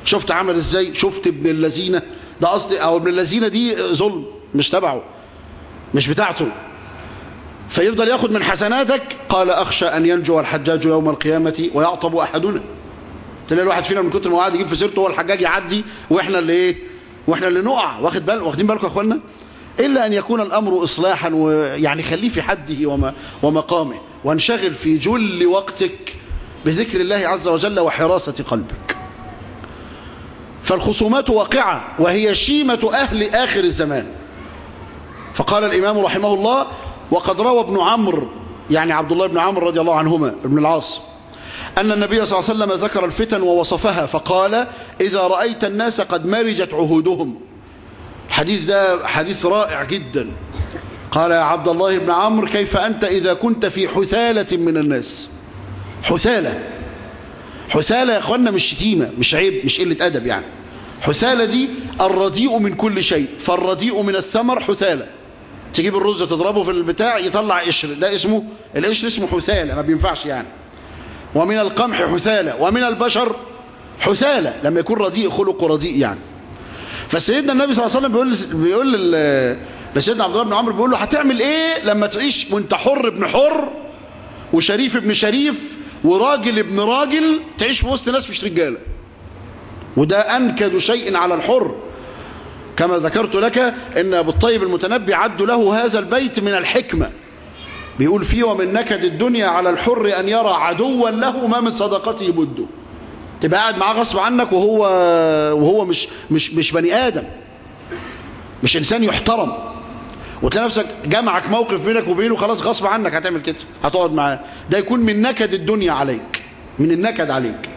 شفت عمل ازاي شفت ابن اللذينة ده قصدي او ابن اللذينة دي ظلم مش تبعه مش بتاعته فيفضل ياخد من حسناتك قال أخشى أن ينجو الحجاج يوم القيامة ويعطب أحدنا تلاقي الواحد فينا من كتر ما قاعد يجيب في سيرته هو الحجاج يعدي واحنا اللي ايه واحنا اللي نقع واخد بال واخدين بالكم يا اخوانا الا ان يكون الامر اصلاحا ويعني خليه في حده وما ومقامه وانشغل في جل وقتك بذكر الله عز وجل وحراسة قلبك فالخصومات واقعة وهي شيمة أهل آخر الزمان فقال الإمام رحمه الله وقد روى ابن عمرو يعني عبد الله بن عمرو رضي الله عنهما ابن العاص أن النبي صلى الله عليه وسلم ذكر الفتن ووصفها فقال إذا رأيت الناس قد مرجت عهودهم الحديث ده حديث رائع جدا قال يا عبد الله بن عمرو كيف أنت إذا كنت في حثالة من الناس حثالة حثالة يا أخوانا مش شتيمة مش عيب مش قلة أدب يعني حثالة دي الرديء من كل شيء فالرديء من الثمر حثالة تجيب الرز تضربه في البتاع يطلع قشر ده اسمه القشر اسمه حثالة ما بينفعش يعني ومن القمح حثالة ومن البشر حثالة لما يكون رديء خلقه رديء يعني فسيدنا النبي صلى الله عليه وسلم بيقول بيقول لسيدنا عبد الله بن عمرو بيقول له هتعمل ايه لما تعيش وانت حر ابن حر وشريف ابن شريف وراجل ابن راجل تعيش في وسط ناس مش رجاله وده انكد شيء على الحر كما ذكرت لك ان ابو الطيب المتنبي عد له هذا البيت من الحكمه بيقول فيه ومن نكد الدنيا على الحر ان يرى عدوا له ما من صداقته بده تبقى قاعد معاه غصب عنك وهو وهو مش مش مش بني ادم مش انسان يحترم وتلاقي نفسك جمعك موقف بينك وبينه خلاص غصب عنك هتعمل كده هتقعد معاه ده يكون من نكد الدنيا عليك من النكد عليك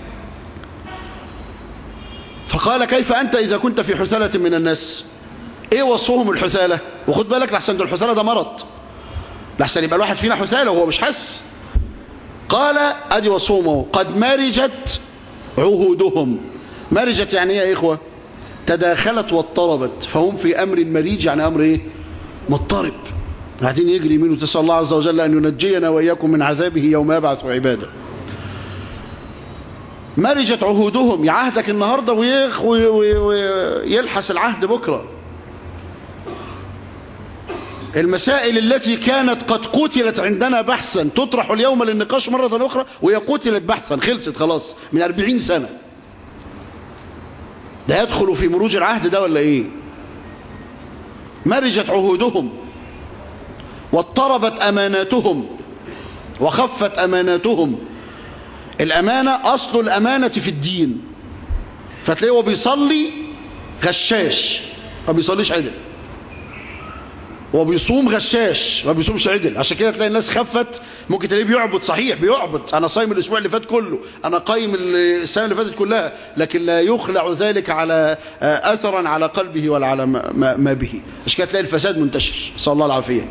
فقال كيف أنت إذا كنت في حثالة من الناس إيه وصفهم الحثالة وخد بالك لحسن ده الحثالة ده مرض لحسن يبقى الواحد فينا حثالة وهو مش حس قال أدي وصفهم قد مرجت عهودهم مرجت يعني ايه يا إخوة تداخلت واضطربت فهم في أمر مريج يعني أمر إيه مضطرب قاعدين يجري منه تسأل الله عز وجل أن ينجينا وإياكم من عذابه يوم يبعث عباده مرجت عهودهم يعهدك النهاردة ويخ ويلحس العهد بكرة المسائل التي كانت قد قتلت عندنا بحثا تطرح اليوم للنقاش مرة أخرى وهي قتلت بحثا خلصت خلاص من أربعين سنة ده يدخل في مروج العهد ده ولا إيه مرجت عهودهم واضطربت أماناتهم وخفت أماناتهم الأمانة أصل الأمانة في الدين فتلاقيه هو بيصلي غشاش ما بيصليش عدل هو بيصوم غشاش ما بيصومش عدل عشان كده تلاقي الناس خفت ممكن تلاقيه بيعبد صحيح بيعبد انا صايم الاسبوع اللي فات كله انا قايم السنه اللي فاتت كلها لكن لا يخلع ذلك على اثرا على قلبه ولا على ما, ما به عشان كده تلاقي الفساد منتشر صلى الله العافيه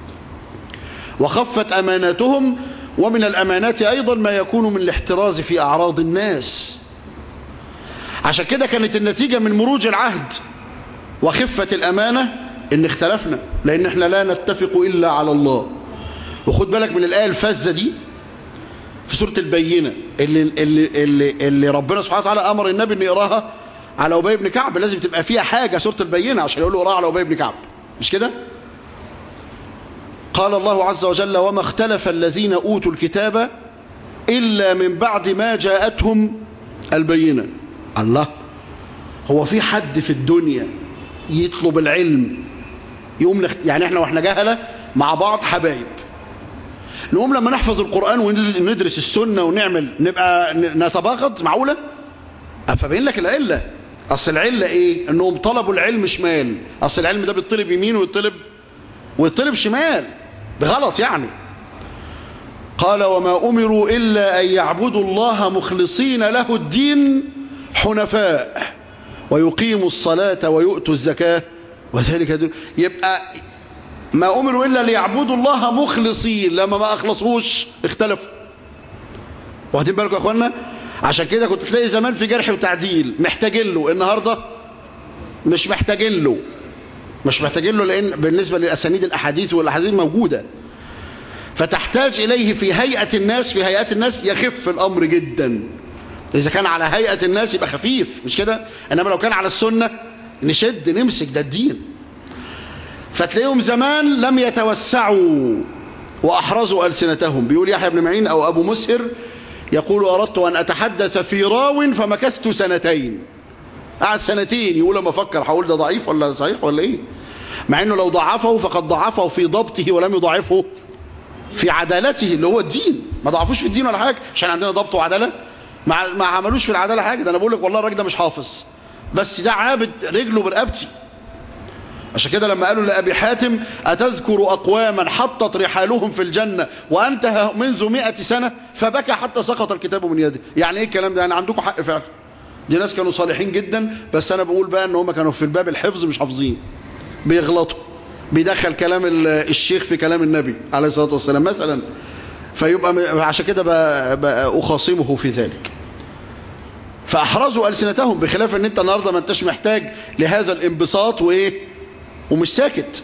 وخفت اماناتهم ومن الامانات ايضا ما يكون من الاحتراز في اعراض الناس عشان كده كانت النتيجه من مروج العهد وخفه الامانه ان اختلفنا لان احنا لا نتفق الا على الله وخد بالك من الايه الفذه دي في سوره البينه اللي اللي اللي, اللي ربنا سبحانه وتعالى امر النبي انه يقراها على ابي بن كعب لازم تبقى فيها حاجه سوره البينه عشان يقول له اقراها على ابي بن كعب مش كده قال الله عز وجل وما اختلف الذين اوتوا الكتاب الا من بعد ما جاءتهم البينه الله هو في حد في الدنيا يطلب العلم يقوم نخت... يعني احنا واحنا جهله مع بعض حبايب نقوم لما نحفظ القرآن وندرس السنة ونعمل نبقى نتباغض معقولة فبين لك العلة أصل العلة إيه أنهم طلبوا العلم شمال أصل العلم ده بيطلب يمين ويطلب ويطلب شمال بغلط يعني قال وما أمروا إلا أن يعبدوا الله مخلصين له الدين حنفاء ويقيموا الصلاة ويؤتوا الزكاة وذلك دول يبقى ما أمروا إلا ليعبدوا الله مخلصين لما ما أخلصوش اختلفوا واخدين بالكم يا أخوانا عشان كده كنت تلاقي زمان في جرح وتعديل محتاجين له النهاردة مش محتاجين له مش محتاجين له لأن بالنسبة للأسانيد الأحاديث والأحاديث موجودة فتحتاج إليه في هيئة الناس في هيئات الناس يخف الأمر جدا إذا كان على هيئة الناس يبقى خفيف مش كده إنما لو كان على السنة نشد نمسك ده الدين فتلاقيهم زمان لم يتوسعوا وأحرزوا ألسنتهم بيقول يحيى بن معين أو أبو مسهر يقول أردت أن أتحدث في راو فمكثت سنتين قعد سنتين يقول لما أفكر هقول ده ضعيف ولا صحيح ولا إيه مع أنه لو ضعفه فقد ضعفه في ضبطه ولم يضعفه في عدالته اللي هو الدين ما ضعفوش في الدين ولا حاجة عشان عندنا ضبط وعدالة ما, ما عملوش في العدالة حاجة ده أنا بقول لك والله الراجل ده مش حافظ بس ده عابد رجله برقبتي عشان كده لما قالوا لأبي حاتم أتذكر أقواما حطت رحالهم في الجنة وأنت منذ مئة سنة فبكى حتى سقط الكتاب من يده يعني إيه الكلام ده يعني عندكم حق فعلا دي ناس كانوا صالحين جدا بس أنا بقول بقى أن هم كانوا في الباب الحفظ مش حافظين بيغلطوا بيدخل كلام الشيخ في كلام النبي عليه الصلاة والسلام مثلا فيبقى عشان كده بقى أخاصمه في ذلك فأحرزوا ألسنتهم بخلاف أن أنت النهاردة ما أنتش محتاج لهذا الانبساط وإيه ومش ساكت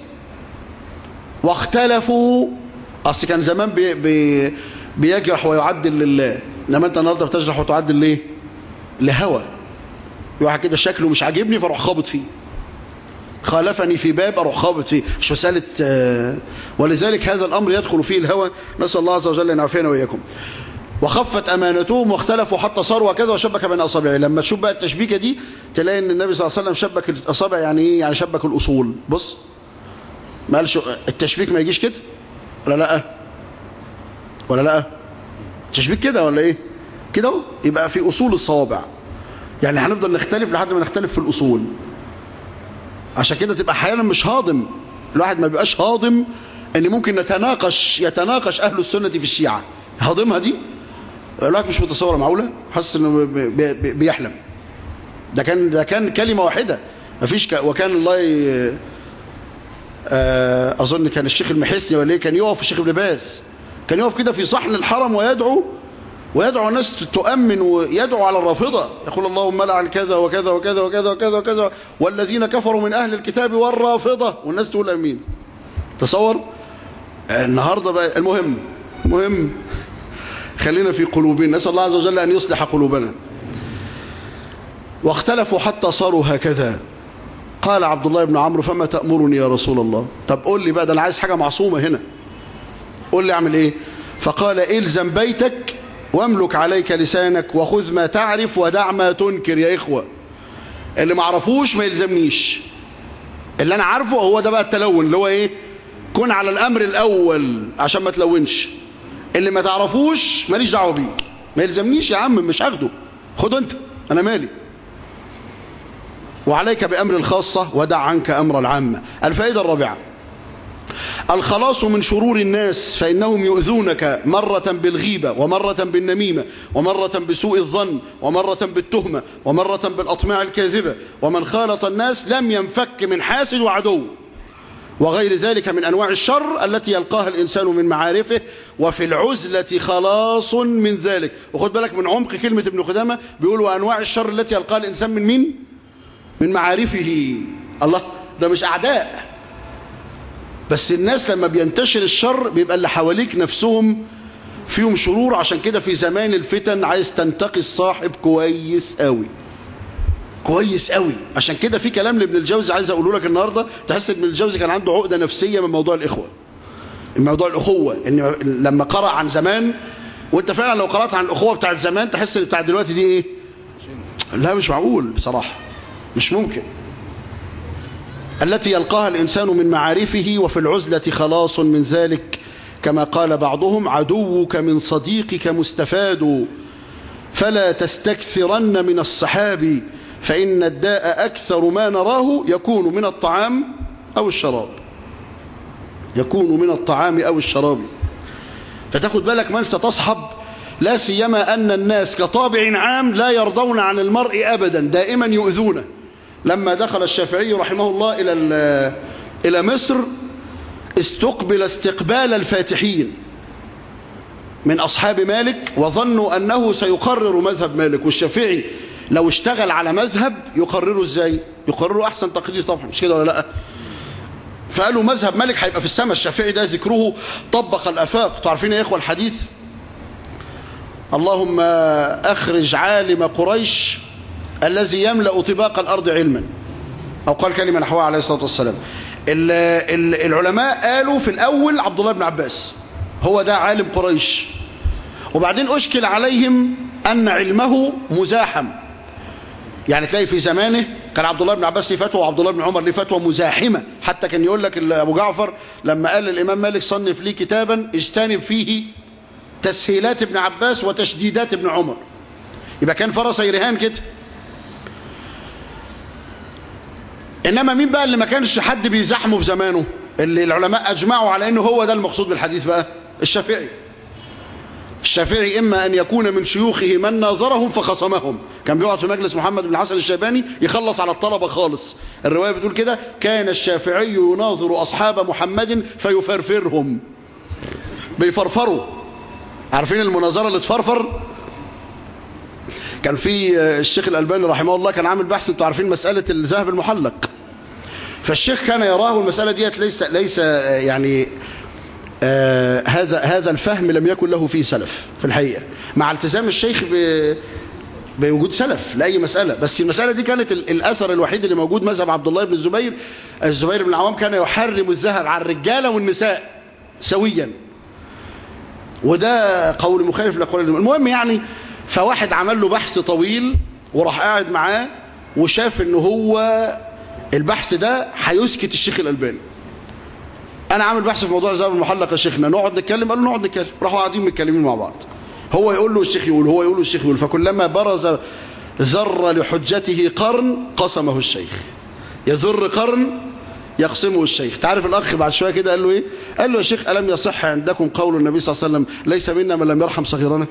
واختلفوا أصل كان زمان بي بي بيجرح ويعدل لله إنما أنت النهاردة بتجرح وتعدل ليه لهوى واحد كده شكله مش عاجبني فاروح خابط فيه خالفني في باب أروح خابط فيه مش مسألة آه ولذلك هذا الأمر يدخل فيه الهوى نسأل الله عز وجل أن يعافينا وإياكم وخفت أمانتهم واختلفوا حتى صاروا وكذا وشبك بين أصابعه لما تشوف بقى التشبيكة دي تلاقي أن النبي صلى الله عليه وسلم شبك الأصابع يعني إيه يعني شبك الأصول بص ما قالش التشبيك ما يجيش كده ولا لا ولا لا التشبيك كده ولا إيه كده يبقى في أصول الصوابع يعني هنفضل نختلف لحد ما نختلف في الأصول عشان كده تبقى احيانا مش هاضم الواحد ما بيبقاش هاضم ان ممكن نتناقش يتناقش اهل السنه في الشيعه هاضمها دي الواحد مش متصوره معقوله حاسس انه بيحلم ده كان ده كان كلمه واحده مفيش ك... وكان الله ي... اظن كان الشيخ المحسني ولا ايه كان يقف الشيخ ابن باز كان يقف كده في صحن الحرم ويدعو ويدعو الناس تؤمن ويدعو على الرافضة يقول اللهم لعن كذا وكذا وكذا وكذا وكذا وكذا والذين كفروا من أهل الكتاب والرافضة والناس تقول أمين تصور النهاردة بقى المهم المهم خلينا في قلوبنا نسأل الله عز وجل أن يصلح قلوبنا واختلفوا حتى صاروا هكذا قال عبد الله بن عمرو فما تأمرني يا رسول الله طب قول لي بقى ده أنا عايز حاجة معصومة هنا قول لي أعمل إيه فقال إلزم بيتك واملك عليك لسانك وخذ ما تعرف ودع ما تنكر يا إخوة اللي ما عرفوش ما يلزمنيش اللي أنا عارفه هو ده بقى التلون اللي هو إيه كن على الأمر الأول عشان ما تلونش اللي ما تعرفوش ماليش دعوه بيه ما يلزمنيش يا عم مش هاخده خده انت انا مالي وعليك بأمر الخاصة ودع عنك أمر العامة الفائدة الرابعة الخلاص من شرور الناس فإنهم يؤذونك مرة بالغيبة ومرة بالنميمة ومرة بسوء الظن ومرة بالتهمة ومرة بالأطماع الكاذبة ومن خالط الناس لم ينفك من حاسد وعدو وغير ذلك من أنواع الشر التي يلقاها الإنسان من معارفه وفي العزلة خلاص من ذلك وخد بالك من عمق كلمة ابن قدامة بيقول وأنواع الشر التي يلقاها الإنسان من مين؟ من معارفه الله ده مش أعداء بس الناس لما بينتشر الشر بيبقى اللي حواليك نفسهم فيهم شرور عشان كده في زمان الفتن عايز تنتقي الصاحب كويس قوي كويس قوي عشان كده في كلام لابن الجوزي عايز اقوله لك النهارده تحس ابن الجوزي كان عنده عقده نفسيه من موضوع الاخوه موضوع الاخوه ان لما قرأ عن زمان وانت فعلا لو قرأت عن الاخوه بتاعت زمان تحس ان بتاعت دلوقتي دي ايه لا مش معقول بصراحه مش ممكن التي يلقاها الإنسان من معارفه وفي العزلة خلاص من ذلك كما قال بعضهم عدوك من صديقك مستفاد فلا تستكثرن من الصحاب فإن الداء أكثر ما نراه يكون من الطعام أو الشراب يكون من الطعام أو الشراب فتاخد بالك من ستصحب لا سيما أن الناس كطابع عام لا يرضون عن المرء أبدا دائما يؤذونه لما دخل الشافعي رحمه الله إلى إلى مصر استقبل استقبال الفاتحين من أصحاب مالك وظنوا أنه سيقرر مذهب مالك والشافعي لو اشتغل على مذهب يقرره ازاي يقرره أحسن تقرير طبعا مش كده ولا لا فقالوا مذهب مالك هيبقى في السماء الشافعي ده ذكره طبق الأفاق تعرفين يا إخوة الحديث اللهم أخرج عالم قريش الذي يملأ طباق الأرض علما أو قال كلمة نحوها عليه الصلاة والسلام ال ال العلماء قالوا في الأول عبد الله بن عباس هو ده عالم قريش وبعدين أشكل عليهم أن علمه مزاحم يعني تلاقي في زمانه كان عبد الله بن عباس ليه فتوى وعبد الله بن عمر ليه فتوى مزاحمة حتى كان يقول لك أبو جعفر لما قال للإمام مالك صنف لي كتابا اجتنب فيه تسهيلات ابن عباس وتشديدات ابن عمر يبقى كان فرس رهان كده إنما مين بقى اللي ما كانش حد بيزحمه في زمانه اللي العلماء أجمعوا على أنه هو ده المقصود بالحديث بقى الشافعي الشافعي إما أن يكون من شيوخه من ناظرهم فخصمهم كان بيقعد في مجلس محمد بن الحسن الشيباني يخلص على الطلبة خالص الرواية بتقول كده كان الشافعي يناظر أصحاب محمد فيفرفرهم بيفرفروا عارفين المناظرة اللي تفرفر كان في الشيخ الألباني رحمه الله كان عامل بحث انتوا عارفين مسألة الذهب المحلق فالشيخ كان يراه المسألة ديت ليس ليس يعني آه هذا هذا الفهم لم يكن له فيه سلف في الحقيقة مع التزام الشيخ ب بوجود سلف لأي مسألة بس المسألة دي كانت الأثر الوحيد اللي موجود مذهب عبد الله بن الزبير الزبير بن العوام كان يحرم الذهب على الرجالة والنساء سويا وده قول مخالف لقول المهم يعني فواحد عمل له بحث طويل وراح قاعد معاه وشاف ان هو البحث ده هيسكت الشيخ الألباني انا عامل بحث في موضوع الذهب المحلق يا شيخنا نقعد نتكلم قال له نقعد نتكلم راحوا قاعدين متكلمين مع بعض هو يقول له الشيخ يقول هو يقول له الشيخ يقول فكلما برز ذر لحجته قرن قسمه الشيخ يذر قرن يقسمه الشيخ تعرف الأخ بعد شوية كده قال له إيه قال له يا شيخ ألم يصح عندكم قول النبي صلى الله عليه وسلم ليس منا من لم يرحم صغيرنا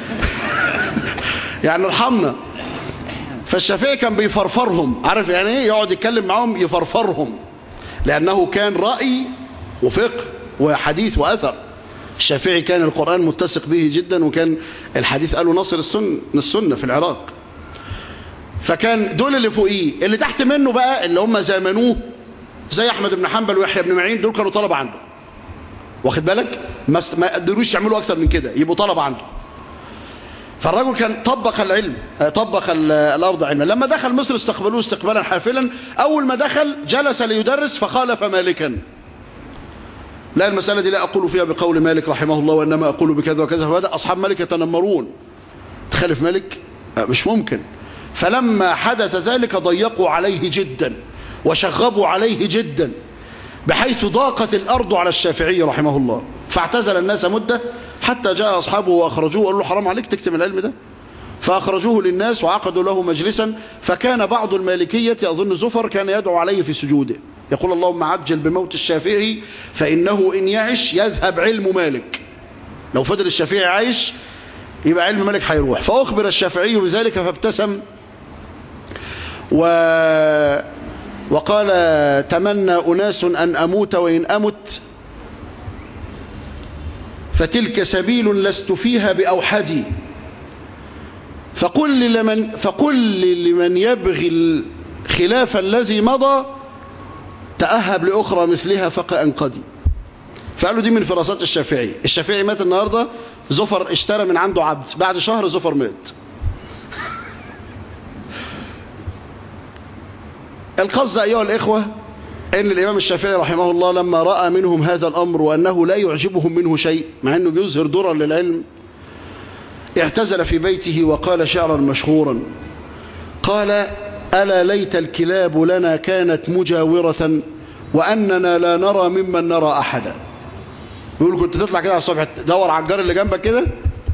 يعني ارحمنا فالشافعي كان بيفرفرهم عارف يعني ايه يقعد يتكلم معاهم يفرفرهم لأنه كان رأي وفقه وحديث وأثر الشافعي كان القرآن متسق به جدا وكان الحديث قالوا نصر السنة, السنة في العراق فكان دول اللي فوقيه اللي تحت منه بقى اللي هم زامنوه زي أحمد بن حنبل ويحيى بن معين دول كانوا طلبة عنده واخد بالك ما قدروش يعملوا أكتر من كده يبقوا طلبة عنده فالرجل كان طبق العلم طبق الأرض علما لما دخل مصر استقبلوه استقبالا حافلا أول ما دخل جلس ليدرس فخالف مالكا لا المسألة دي لا أقول فيها بقول مالك رحمه الله وإنما أقول بكذا وكذا فبدأ أصحاب مالك يتنمرون تخالف مالك مش ممكن فلما حدث ذلك ضيقوا عليه جدا وشغبوا عليه جدا بحيث ضاقت الأرض على الشافعي رحمه الله فاعتزل الناس مدة حتى جاء أصحابه وأخرجوه وقالوا له حرام عليك تكتم العلم ده فأخرجوه للناس وعقدوا له مجلسا فكان بعض المالكية أظن زفر كان يدعو عليه في سجوده يقول اللهم عجل بموت الشافعي فإنه إن يعش يذهب علم مالك لو فضل الشافعي عايش يبقى علم مالك هيروح فأخبر الشافعي بذلك فابتسم و وقال تمنى أناس أن أموت وإن أمت فتلك سبيل لست فيها بأوحدي فقل لمن, فقل لمن يبغي الخلاف الذي مضى تأهب لأخرى مثلها فقا أنقدي فقالوا دي من فراسات الشافعي الشافعي مات النهاردة زفر اشترى من عنده عبد بعد شهر زفر مات القصد أيها الإخوة أن الإمام الشافعي رحمه الله لما رأى منهم هذا الأمر وأنه لا يعجبهم منه شيء مع أنه بيظهر درا للعلم اعتزل في بيته وقال شعرا مشهورا قال ألا ليت الكلاب لنا كانت مجاورة وأننا لا نرى ممن نرى أحدا يقول كنت تطلع كده على الصبح تدور على الجار اللي جنبك كده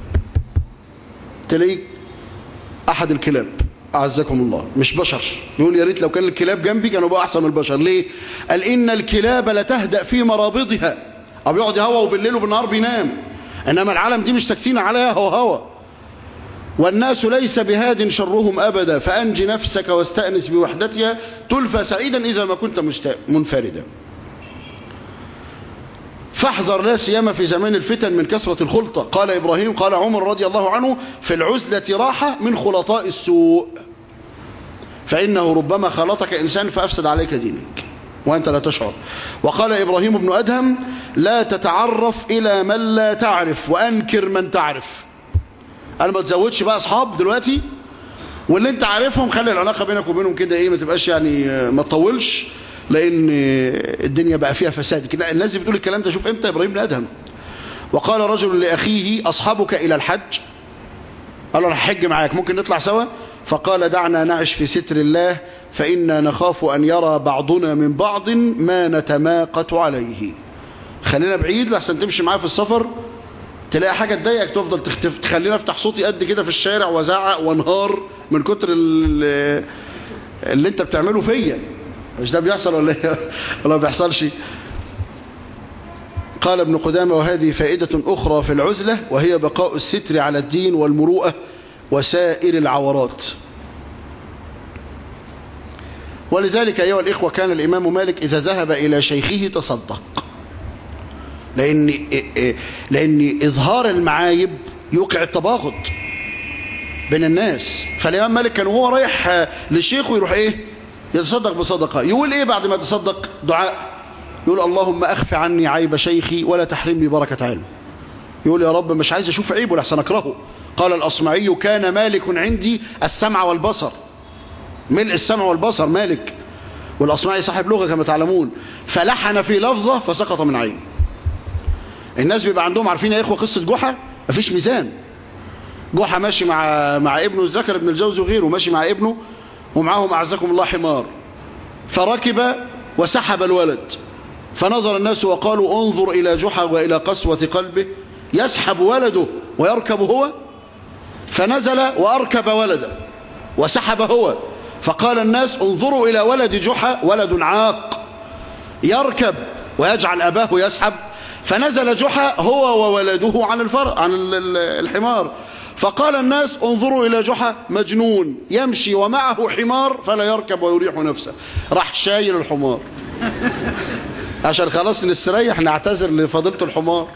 تلاقيك أحد الكلاب أعزكم الله مش بشر يقول يا ريت لو كان الكلاب جنبي كانوا بقى أحسن من البشر ليه قال إن الكلاب لتهدأ في مرابضها أو بيقعد هوا وبالليل وبالنهار بينام إنما العالم دي مش ساكتين عليها هو هوا والناس ليس بهاد شرهم أبدا فأنجي نفسك واستأنس بوحدتها تلفى سعيدا إذا ما كنت منفردا فاحذر لا سيما في زمان الفتن من كثرة الخلطة قال إبراهيم قال عمر رضي الله عنه في العزلة راحة من خلطاء السوء فإنه ربما خلطك إنسان فأفسد عليك دينك وأنت لا تشعر وقال إبراهيم بن أدهم لا تتعرف إلى من لا تعرف وأنكر من تعرف انا ما تزودش بقى اصحاب دلوقتي واللي انت عارفهم خلي العلاقه بينك وبينهم كده ايه ما تبقاش يعني ما تطولش لان الدنيا بقى فيها فساد لا الناس دي بتقول الكلام ده شوف امتى ابراهيم بن ادهم وقال رجل لاخيه اصحابك الى الحج قال له انا هحج معاك ممكن نطلع سوا فقال دعنا نعش في ستر الله فإنا نخاف أن يرى بعضنا من بعض ما نتماقت عليه خلينا بعيد لحسن تمشي معاه في السفر تلاقي حاجة تضايقك تفضل تختف تخلينا افتح صوتي قد كده في الشارع وزعق وانهار من كتر اللي, اللي انت بتعمله فيا مش ده بيحصل ولا ايه ولا ما بيحصلش قال ابن قدامة وهذه فائدة أخرى في العزلة وهي بقاء الستر على الدين والمروءة وسائر العورات ولذلك أيها الإخوة كان الإمام مالك إذا ذهب إلى شيخه تصدق لأن, لأن إظهار المعايب يوقع التباغض بين الناس فالإمام مالك كان وهو رايح للشيخ ويروح إيه يتصدق بصدقة يقول إيه بعد ما تصدق دعاء يقول اللهم أخف عني عيب شيخي ولا تحرمني بركة علم يقول يا رب مش عايز أشوف عيبه لحسن أكرهه قال الأصمعي كان مالك عندي السمع والبصر ملء السمع والبصر مالك والأصمعي صاحب لغة كما تعلمون فلحن في لفظة فسقط من عين الناس بيبقى عندهم عارفين يا إخوة قصة جحا مفيش ميزان جحا ماشي مع مع ابنه الذكر ابن الجوزي وغيره ماشي مع ابنه ومعاهم أعزكم الله حمار فركب وسحب الولد فنظر الناس وقالوا انظر إلى جحا وإلى قسوة قلبه يسحب ولده ويركب هو فنزل وأركب ولده وسحب هو فقال الناس انظروا إلى ولد جحا ولد عاق يركب ويجعل أباه يسحب فنزل جحا هو وولده عن الفر عن الحمار فقال الناس انظروا إلى جحا مجنون يمشي ومعه حمار فلا يركب ويريح نفسه راح شايل الحمار عشان خلاص نستريح نعتذر لفضيلة الحمار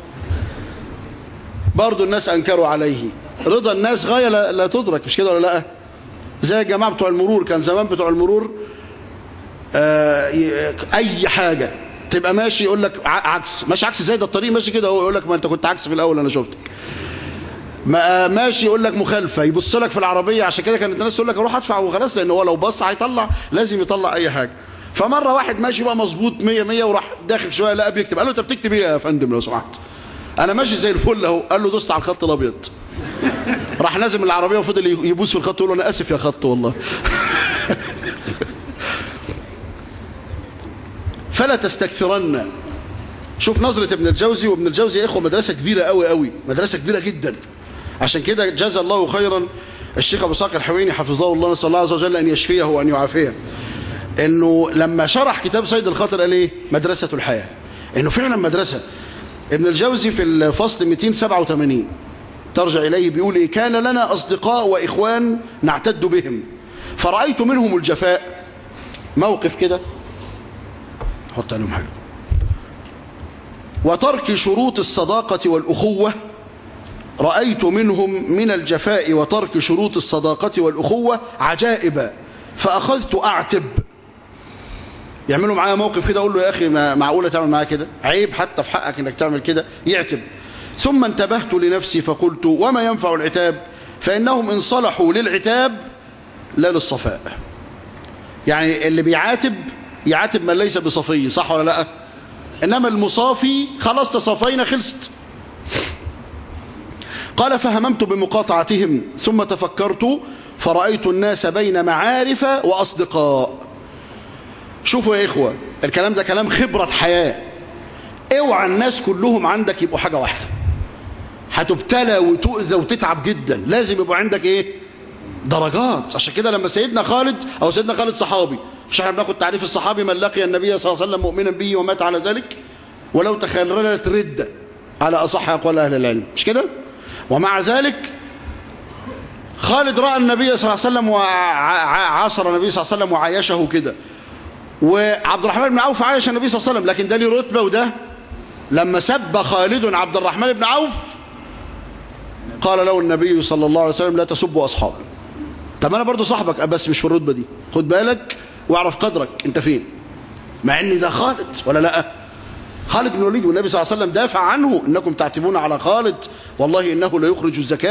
برضو الناس أنكروا عليه رضا الناس غاية لا, لا تدرك مش كده ولا لا زي الجماعة بتوع المرور كان زمان بتوع المرور آه أي حاجة تبقى ماشي يقول لك عكس ماشي عكس ازاي ده الطريق ماشي كده هو يقول لك ما انت كنت عكس في الاول انا شفتك ما ماشي يقول لك مخالفه يبص لك في العربيه عشان كده كانت الناس تقول لك اروح ادفع وخلاص لان هو لو بص هيطلع لازم يطلع اي حاجه فمره واحد ماشي بقى مظبوط 100 100 وراح داخل شويه لقى بيكتب قال له انت بتكتب ايه يا فندم لو سمحت انا ماشي زي الفل اهو قال له دوست على الخط الابيض راح نازل من العربيه وفضل يبوس في الخط يقول له انا اسف يا خط والله فلا تستكثرن شوف نظرة ابن الجوزي وابن الجوزي يا إخوة مدرسة كبيرة قوي قوي مدرسة كبيرة جدا عشان كده جزى الله خيرا الشيخ أبو صاقر الحويني حفظه الله نسأل الله عز وجل أن يشفيه وأن يعافيه إنه لما شرح كتاب سيد الخاطر قال إيه مدرسة الحياة إنه فعلا مدرسة ابن الجوزي في الفصل 287 ترجع إليه بيقول إيه كان لنا أصدقاء وإخوان نعتد بهم فرأيت منهم الجفاء موقف كده حط عليهم حاجة وترك شروط الصداقة والأخوة رأيت منهم من الجفاء وترك شروط الصداقة والأخوة عجائب فأخذت أعتب يعملوا معايا موقف كده أقول له يا أخي ما معقولة تعمل معايا كده عيب حتى في حقك أنك تعمل كده يعتب ثم انتبهت لنفسي فقلت وما ينفع العتاب فإنهم إن صلحوا للعتاب لا للصفاء يعني اللي بيعاتب يعاتب من ليس بصفي صح ولا لا إنما المصافي خلاص تصافينا خلصت قال فهممت بمقاطعتهم ثم تفكرت فرأيت الناس بين معارف وأصدقاء شوفوا يا إخوة الكلام ده كلام خبرة حياة اوعى الناس كلهم عندك يبقوا حاجة واحدة هتبتلى وتؤذى وتتعب جدا لازم يبقوا عندك ايه درجات عشان كده لما سيدنا خالد او سيدنا خالد صحابي مش احنا بناخد تعريف الصحابي من لقي النبي صلى الله عليه وسلم مؤمنا به ومات على ذلك ولو تخيلت ردة على أصح أقوال أهل العلم مش كده ومع ذلك خالد رأى النبي صلى الله عليه وسلم وعاصر النبي صلى الله عليه وسلم وعايشه كده وعبد الرحمن بن عوف عايش النبي صلى الله عليه وسلم لكن ده ليه رتبة وده لما سب خالد عبد الرحمن بن عوف قال له النبي صلى الله عليه وسلم لا تسبوا أصحابي طب أنا برضو صاحبك بس مش في الرتبة دي خد بالك واعرف قدرك انت فين مع ان ده خالد ولا لا خالد بن الوليد والنبي صلى الله عليه وسلم دافع عنه انكم تعتبون على خالد والله انه لا يخرج الزكاه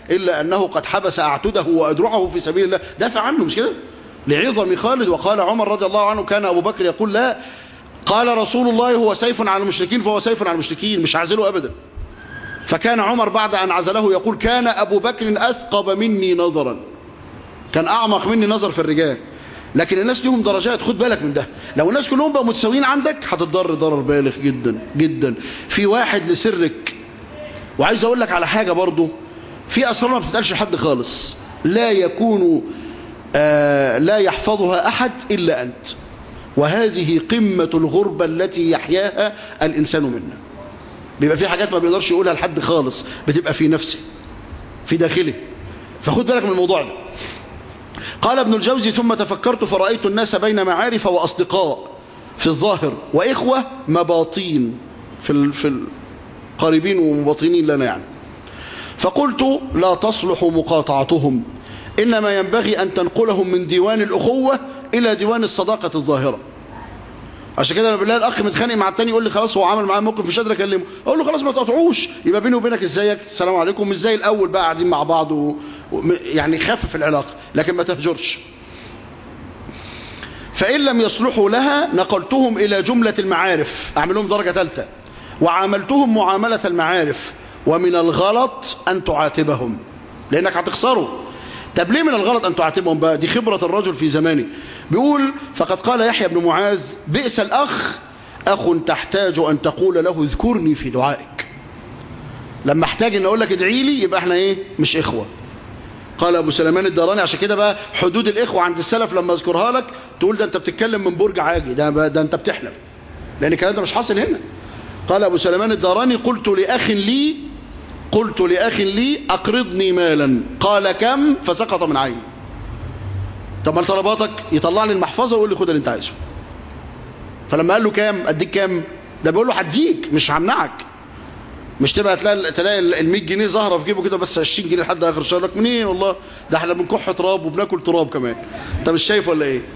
إلا أنه قد حبس أعتده وأدرعه في سبيل الله دافع عنه مش كده لعظم خالد وقال عمر رضي الله عنه كان أبو بكر يقول لا قال رسول الله هو سيف على المشركين فهو سيف على المشركين مش عازله أبدا فكان عمر بعد أن عزله يقول كان أبو بكر أثقب مني نظرا كان أعمق مني نظر في الرجال لكن الناس ليهم درجات خد بالك من ده لو الناس كلهم بقوا متساويين عندك هتضر ضرر بالغ جدا جدا في واحد لسرك وعايز اقول لك على حاجة برضو في اسرار ما بتتقالش لحد خالص لا يكون آه لا يحفظها احد الا انت وهذه قمة الغربة التي يحياها الانسان منا بيبقى في حاجات ما بيقدرش يقولها لحد خالص بتبقى في نفسه في داخله فخد بالك من الموضوع ده قال ابن الجوزي ثم تفكرت فرأيت الناس بين معارف وأصدقاء في الظاهر وإخوة مباطين في ال... في القريبين ومباطنين لنا يعني فقلت لا تصلح مقاطعتهم إنما ينبغي أن تنقلهم من ديوان الأخوة إلى ديوان الصداقة الظاهرة عشان كده لما بالله الاخ متخانق مع التاني يقول لي خلاص هو عمل معايا موقف مش قادر اكلمه اقول له خلاص ما تقطعوش يبقى بيني وبينك ازيك السلام عليكم مش زي الاول بقى قاعدين مع بعض و... و... يعني خفف العلاقه لكن ما تهجرش فان لم يصلحوا لها نقلتهم الى جمله المعارف اعمل لهم درجه ثالثه وعاملتهم معامله المعارف ومن الغلط ان تعاتبهم لانك هتخسروا طب ليه من الغلط أن تعاتبهم بقى دي خبرة الرجل في زمانه بيقول فقد قال يحيى بن معاذ بئس الأخ أخ تحتاج أن تقول له اذكرني في دعائك لما احتاج ان اقول لك ادعي لي يبقى احنا ايه مش اخوه قال ابو سليمان الداراني عشان كده بقى حدود الاخوه عند السلف لما اذكرها لك تقول ده انت بتتكلم من برج عاجي ده ده انت بتحلم لان الكلام ده مش حاصل هنا قال ابو سليمان الداراني قلت لاخ لي قلت لأخ لي أقرضني مالا قال كم فسقط من عيني طب ما طلباتك يطلع لي المحفظة ويقول لي خد اللي انت عايزه فلما قال له كام اديك كام ده بيقول له هديك مش همنعك مش تبقى تلاقي تلاقي ال 100 جنيه ظاهره في جيبه كده بس 20 جنيه لحد اخر الشهر لك منين والله ده احنا بنكح تراب وبناكل تراب كمان انت مش شايف ولا ايه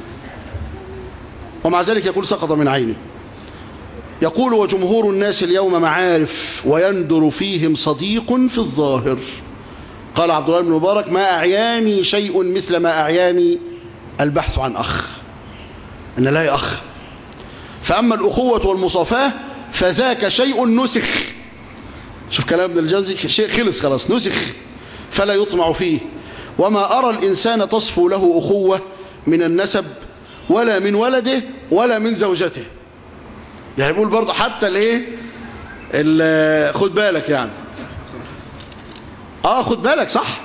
ومع ذلك يقول سقط من عيني يقول وجمهور الناس اليوم معارف ويندر فيهم صديق في الظاهر قال عبد الله بن مبارك ما أعياني شيء مثل ما أعياني البحث عن أخ أن لا أخ فأما الأخوة والمصافاة فذاك شيء نسخ شوف كلام ابن الجوزي شيء خلص خلاص نسخ فلا يطمع فيه وما أرى الإنسان تصفو له أخوة من النسب ولا من ولده ولا من زوجته يعني بيقول برضه حتى الايه خد بالك يعني اه خد بالك صح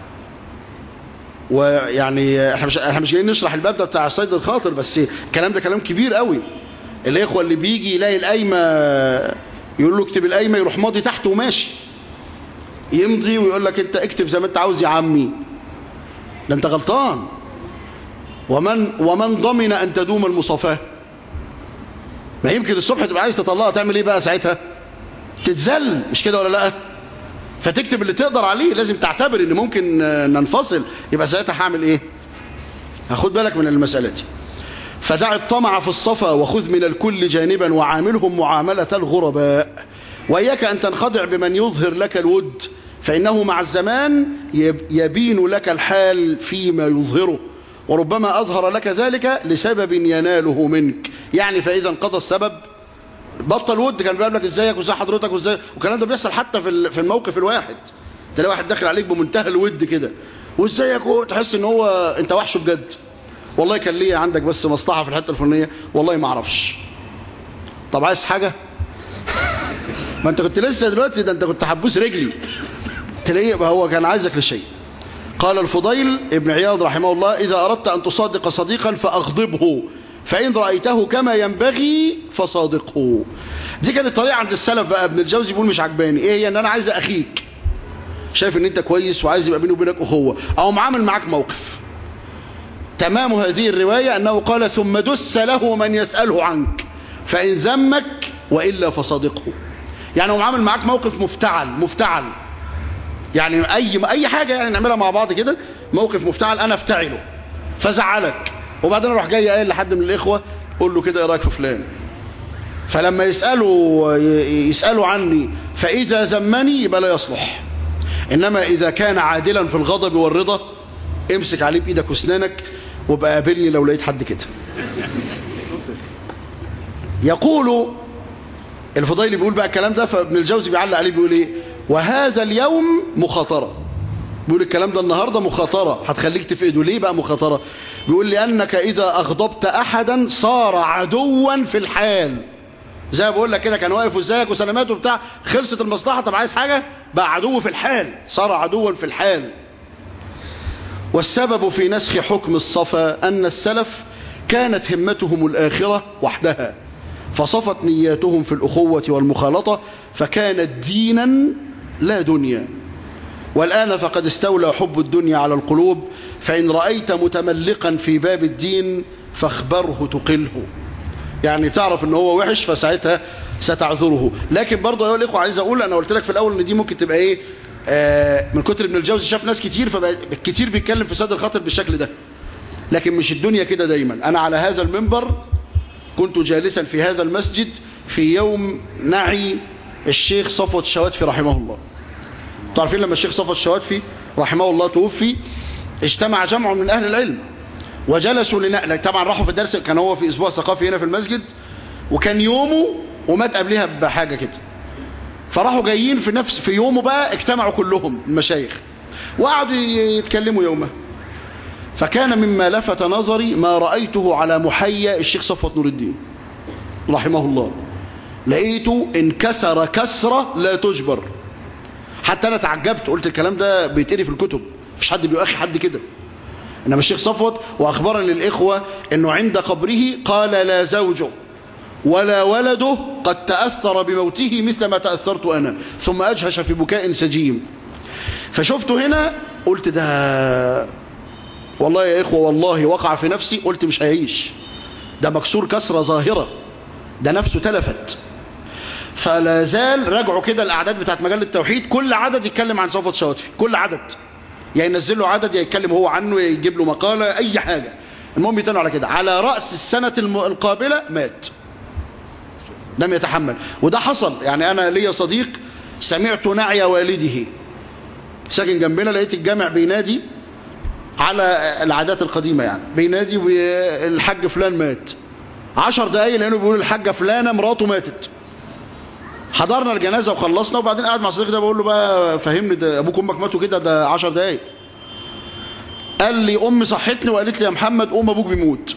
ويعني احنا مش احنا مش جايين نشرح الباب ده بتاع الصيد الخاطر بس الكلام ده كلام كبير قوي الاخوه اللي بيجي يلاقي القايمه يقول له اكتب القايمه يروح ماضي تحته وماشي يمضي ويقول لك انت اكتب زي ما انت عاوز يا عمي ده انت غلطان ومن ومن ضمن ان تدوم المصافاه ما يمكن الصبح تبقى عايز تطلقها تعمل ايه بقى ساعتها تتذل مش كده ولا لا فتكتب اللي تقدر عليه لازم تعتبر ان ممكن ننفصل يبقى ساعتها هعمل ايه هاخد بالك من المسألة دي فدع الطمع في الصفا وخذ من الكل جانبا وعاملهم معاملة الغرباء وإياك أن تنخدع بمن يظهر لك الود فإنه مع الزمان يبين لك الحال فيما يظهره وربما أظهر لك ذلك لسبب يناله منك يعني فإذا انقضى السبب بطل ود كان بيقول لك ازيك وازي حضرتك وازاي والكلام ده بيحصل حتى في في الموقف الواحد تلاقي واحد داخل عليك بمنتهى الود كده وازيك تحس ان هو انت وحشه بجد والله كان ليا عندك بس مصلحه في الحته الفلانيه والله ما اعرفش طب عايز حاجه ما انت كنت لسه دلوقتي ده انت كنت حبوس رجلي تلاقيه هو كان عايزك لشيء قال الفضيل ابن عياض رحمه الله إذا أردت أن تصادق صديقا فأغضبه فإن رأيته كما ينبغي فصادقه دي كانت طريقة عند السلف بقى ابن الجوزي بيقول مش عجباني ايه هي ان انا عايز اخيك شايف ان انت كويس وعايز يبقى بيني وبينك اخوة او معامل معاك موقف تمام هذه الرواية انه قال ثم دس له من يسأله عنك فإن ذمك وإلا فصادقه يعني هو معامل معاك موقف مفتعل مفتعل يعني اي اي حاجة يعني نعملها مع بعض كده موقف مفتعل انا افتعله فزعلك وبعدين اروح جاي قايل لحد من الاخوه قول له كده ايه رايك في فلان فلما يسالوا يسالوا عني فاذا ذمني يبقى لا يصلح إنما إذا كان عادلا في الغضب والرضا امسك عليه بإيدك واسنانك وبقى قابلني لو لقيت حد كده يقول الفضيلي بيقول بقى الكلام ده فابن الجوزي بيعلق عليه بيقول ايه وهذا اليوم مخاطرة بيقول الكلام ده النهاردة مخاطرة هتخليك تفقده ليه بقى مخاطرة بيقول لأنك إذا أغضبت أحدا صار عدوا في الحال زي ما بقول لك كده كان واقف وازيك وسلامات وبتاع خلصت المصلحة طب عايز حاجة بقى عدو في الحال صار عدوا في الحال والسبب في نسخ حكم الصفا أن السلف كانت همتهم الآخرة وحدها فصفت نياتهم في الأخوة والمخالطة فكانت دينا لا دنيا والآن فقد استولى حب الدنيا على القلوب فإن رأيت متملقا في باب الدين فاخبره تقله يعني تعرف ان هو وحش فساعتها ستعذره لكن برضه ايها الاخوه عايز اقول انا قلت لك في الاول ان دي ممكن تبقى ايه آه من كتر ابن الجوزي شاف ناس كتير فكتير بيتكلم في سد الخاطر بالشكل ده لكن مش الدنيا كده دايما انا على هذا المنبر كنت جالسا في هذا المسجد في يوم نعي الشيخ صفوت الشواتفي رحمه الله تعرفين لما الشيخ صفوت الشواتفي رحمه الله توفي اجتمع جمع من أهل العلم وجلسوا لنقل طبعا راحوا في الدرس كان هو في أسبوع ثقافي هنا في المسجد وكان يومه ومات قبلها بحاجة كده فراحوا جايين في نفس في يومه بقى اجتمعوا كلهم المشايخ وقعدوا يتكلموا يومها فكان مما لفت نظري ما رأيته على محيا الشيخ صفوت نور الدين رحمه الله لقيته انكسر كسرة لا تجبر حتى أنا تعجبت قلت الكلام ده بيتقري في الكتب مفيش حد بيؤخي حد كده إنما الشيخ صفوت وأخبرني الإخوة أنه عند قبره قال لا زوجه ولا ولده قد تأثر بموته مثل ما تأثرت أنا ثم أجهش في بكاء سجيم فشفته هنا قلت ده والله يا إخوة والله وقع في نفسي قلت مش هيعيش ده مكسور كسرة ظاهرة ده نفسه تلفت فلا زال راجعوا كده الأعداد بتاعت مجلة التوحيد كل عدد يتكلم عن صفوت شواتفي كل عدد يا ينزل له عدد يا يتكلم هو عنه يا يجيب له مقالة أي حاجة المهم يتنوا على كده على رأس السنة القابلة مات لم يتحمل وده حصل يعني أنا ليا صديق سمعت نعي والده ساكن جنبنا لقيت الجامع بينادي على العادات القديمة يعني بينادي الحاج فلان مات عشر دقايق لأنه بيقول الحاجة فلانة مراته ماتت حضرنا الجنازة وخلصنا وبعدين قاعد مع صديقي ده بقول له بقى فهمني ده أبوك وأمك ماتوا كده ده عشر دقايق قال لي أمي صحتني وقالت لي يا محمد قوم أبوك بيموت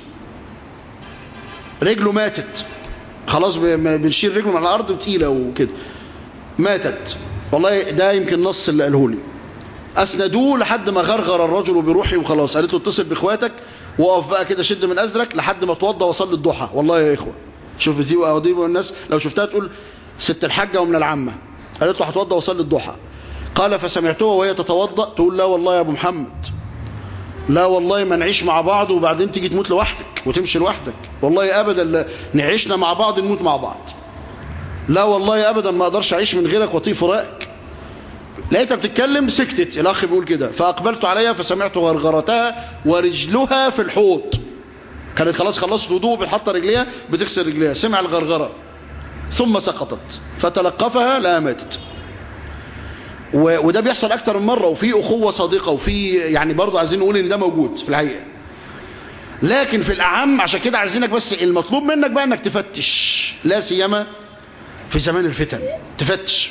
رجله ماتت خلاص بنشيل رجله من على الأرض وتقيلة وكده ماتت والله ده يمكن نص اللي قاله لي أسندوه لحد ما غرغر الرجل بروحي وخلاص قالت له اتصل بإخواتك وقف بقى كده شد من أزرك لحد ما توضى وصل الضحى والله يا إخوة شوف دي ودي الناس لو شفتها تقول ست الحاجة ومن العامة قالت له هتوضى وصل الضحى قال فسمعتها وهي تتوضأ تقول لا والله يا أبو محمد لا والله ما نعيش مع بعض وبعدين تيجي تموت لوحدك وتمشي لوحدك والله أبدا نعيشنا مع بعض نموت مع بعض لا والله أبدا ما أقدرش أعيش من غيرك وطيف فراقك لقيتها بتتكلم سكتت الأخ بيقول كده فأقبلت عليها فسمعت غرغرتها ورجلها في الحوض كانت خلاص خلصت وضوء بتحط رجليها بتغسل رجليها سمع الغرغرة ثم سقطت فتلقفها لا ماتت وده بيحصل أكتر من مرة وفي أخوة صادقة وفي يعني برضو عايزين نقول إن ده موجود في الحقيقة لكن في الأعم عشان كده عايزينك بس المطلوب منك بقى أنك تفتش لا سيما في زمان الفتن تفتش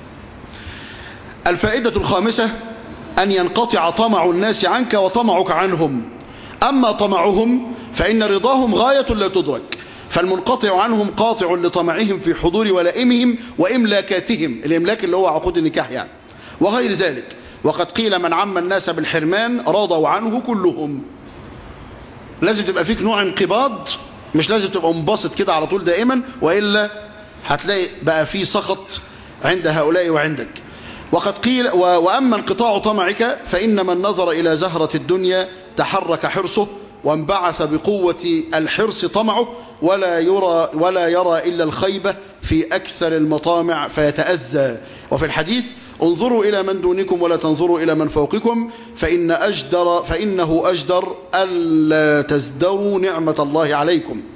الفائدة الخامسة أن ينقطع طمع الناس عنك وطمعك عنهم أما طمعهم فإن رضاهم غاية لا تدرك فالمنقطع عنهم قاطع لطمعهم في حضور ولائمهم وإملاكاتهم الإملاك اللي هو عقود النكاح يعني وغير ذلك وقد قيل من عم الناس بالحرمان رضوا عنه كلهم لازم تبقى فيك نوع انقباض مش لازم تبقى منبسط كده على طول دائما وإلا هتلاقي بقى فيه سخط عند هؤلاء وعندك وقد قيل وأما انقطاع طمعك فإن من نظر إلى زهرة الدنيا تحرك حرصه وانبعث بقوة الحرص طمعه ولا يرى, ولا يرى إلا الخيبة في أكثر المطامع فيتأذى وفي الحديث انظروا إلى من دونكم ولا تنظروا إلى من فوقكم فإن أجدر فإنه أجدر ألا تزدروا نعمة الله عليكم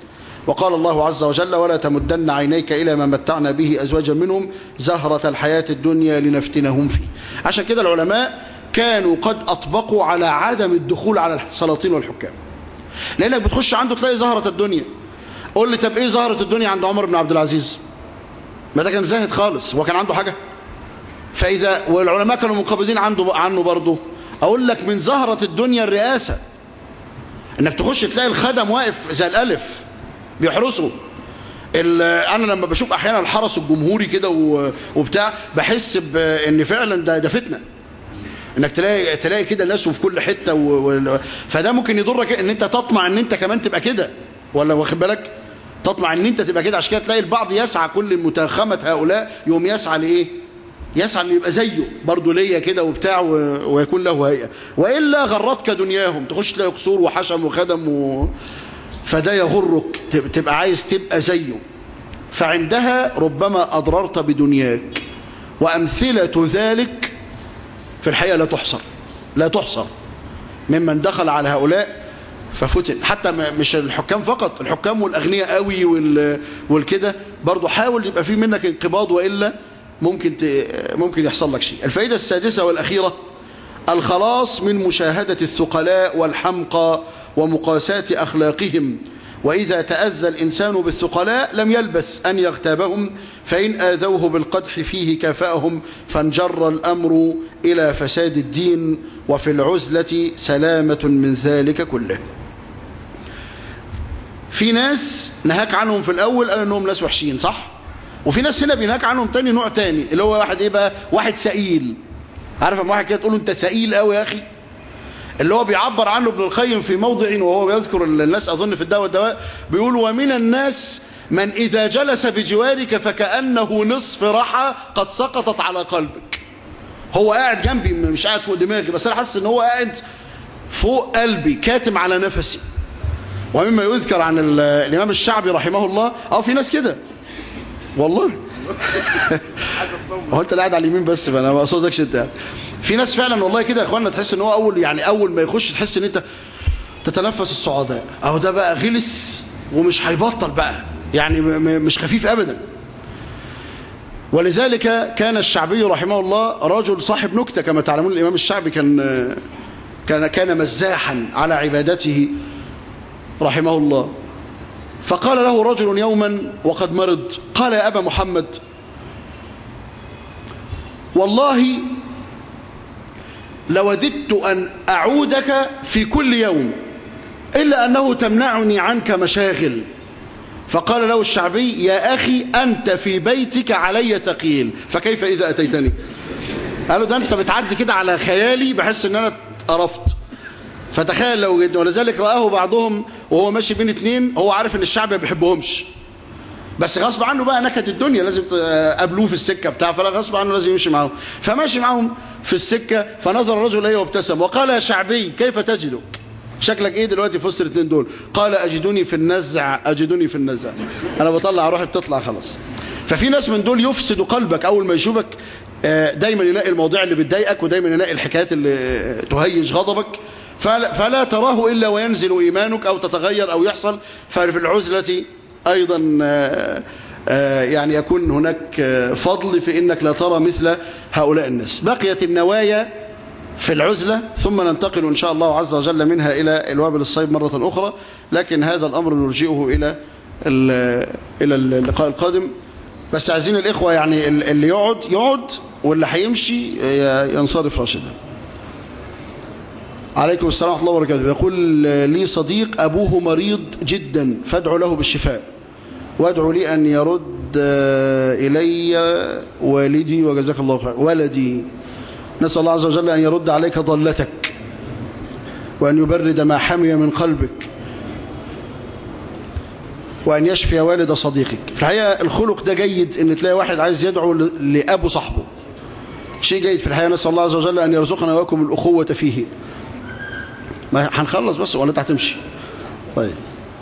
وقال الله عز وجل ولا تمدن عينيك إلى ما متعنا به أزواجا منهم زهرة الحياة الدنيا لنفتنهم فيه عشان كده العلماء كانوا قد أطبقوا على عدم الدخول على السلاطين والحكام لأنك بتخش عنده تلاقي زهرة الدنيا قول لي طب إيه زهرة الدنيا عند عمر بن عبد العزيز ما ده كان زاهد خالص هو كان عنده حاجة فإذا والعلماء كانوا منقبضين عنده عنه برضه أقول لك من زهرة الدنيا الرئاسة إنك تخش تلاقي الخدم واقف زي الألف بيحرسوا انا لما بشوف احيانا الحرس الجمهوري كده وبتاع بحس بان فعلا ده ده فتنه انك تلاقي تلاقي كده ناس في كل حته و... و... فده ممكن يضرك ان انت تطمع ان انت كمان تبقى كده ولا واخد بالك تطمع ان انت تبقى كده عشان كده تلاقي البعض يسعى كل متاخمه هؤلاء يوم يسعى لايه يسعى ان يبقى زيه برضه ليا كده وبتاع و... ويكون له هيئه والا غرتك دنياهم تخش تلاقي قصور وحشم وخدم و... فده يغرك تبقى عايز تبقى زيه فعندها ربما أضررت بدنياك وأمثلة ذلك في الحقيقة لا تحصر لا تحصر ممن دخل على هؤلاء ففتن حتى مش الحكام فقط الحكام والأغنياء قوي والكده برضو حاول يبقى في منك انقباض وإلا ممكن ممكن يحصل لك شيء الفائدة السادسة والأخيرة الخلاص من مشاهدة الثقلاء والحمقى ومقاساة أخلاقهم وإذا تأذى الإنسان بالثقلاء لم يلبث أن يغتابهم فإن آذوه بالقدح فيه كافأهم فانجر الأمر إلى فساد الدين وفي العزلة سلامة من ذلك كله في ناس نهاك عنهم في الأول قال أنهم ناس وحشين صح؟ وفي ناس هنا بينهاك عنهم تاني نوع تاني اللي هو واحد إيه بقى؟ واحد سئيل عارف اما واحد كده تقول له أنت سئيل قوي يا أخي اللي هو بيعبر عنه ابن القيم في موضع وهو بيذكر الناس أظن في الدواء والدواء بيقول ومن الناس من إذا جلس بجوارك فكأنه نصف رحى قد سقطت على قلبك هو قاعد جنبي مش قاعد فوق دماغي بس أنا حاسس إن هو قاعد فوق قلبي كاتم على نفسي ومما يذكر عن الإمام الشعبي رحمه الله اه في ناس كده والله هو انت اللي قاعد على اليمين بس فانا ما اقصدكش انت يعني في ناس فعلا والله كده يا اخوانا تحس ان هو اول يعني اول ما يخش تحس ان انت تتنفس الصعداء اهو ده بقى غلس ومش هيبطل بقى يعني مش خفيف ابدا ولذلك كان الشعبي رحمه الله رجل صاحب نكته كما تعلمون الامام الشعبي كان كان كان مزاحا على عبادته رحمه الله فقال له رجل يوما وقد مرض قال يا أبا محمد والله لوددت أن أعودك في كل يوم إلا أنه تمنعني عنك مشاغل فقال له الشعبي يا أخي أنت في بيتك علي ثقيل فكيف إذا أتيتني قالوا ده أنت بتعدي كده على خيالي بحس أن أنا قرفت فتخيل لو جد ولذلك رآه بعضهم وهو ماشي بين اتنين هو عارف ان الشعب ما بيحبهمش بس غصب عنه بقى نكت الدنيا لازم تقابلوه في السكه بتاع فلا غصب عنه لازم يمشي معاهم فماشي معاهم في السكه فنظر الرجل اليه وابتسم وقال يا شعبي كيف تجدك شكلك ايه دلوقتي في وسط الاثنين دول قال اجدني في النزع اجدني في النزع انا بطلع روحي بتطلع خلاص ففي ناس من دول يفسد قلبك اول ما يشوفك دايما ينقي المواضيع اللي بتضايقك ودايما ينقي الحكايات اللي تهيج غضبك فلا, فلا تراه إلا وينزل إيمانك أو تتغير أو يحصل ففي العزلة أيضا يعني يكون هناك فضل في إنك لا ترى مثل هؤلاء الناس بقيت النوايا في العزلة ثم ننتقل إن شاء الله عز وجل منها إلى الوابل الصيب مرة أخرى لكن هذا الأمر نرجئه إلى إلى اللقاء القادم بس عايزين الإخوة يعني اللي يقعد يقعد واللي هيمشي ينصرف راشدا عليكم السلام ورحمة الله وبركاته يقول لي صديق أبوه مريض جدا فادعوا له بالشفاء وادعوا لي أن يرد إلي والدي وجزاك الله خير ولدي نسأل الله عز وجل أن يرد عليك ضلتك وأن يبرد ما حمي من قلبك وأن يشفي والد صديقك في الحقيقة الخلق ده جيد أن تلاقي واحد عايز يدعو لأبو صاحبه شيء جيد في الحقيقة نسأل الله عز وجل أن يرزقنا وكم الأخوة فيه ما هنخلص بس ولا انت هتمشي طيب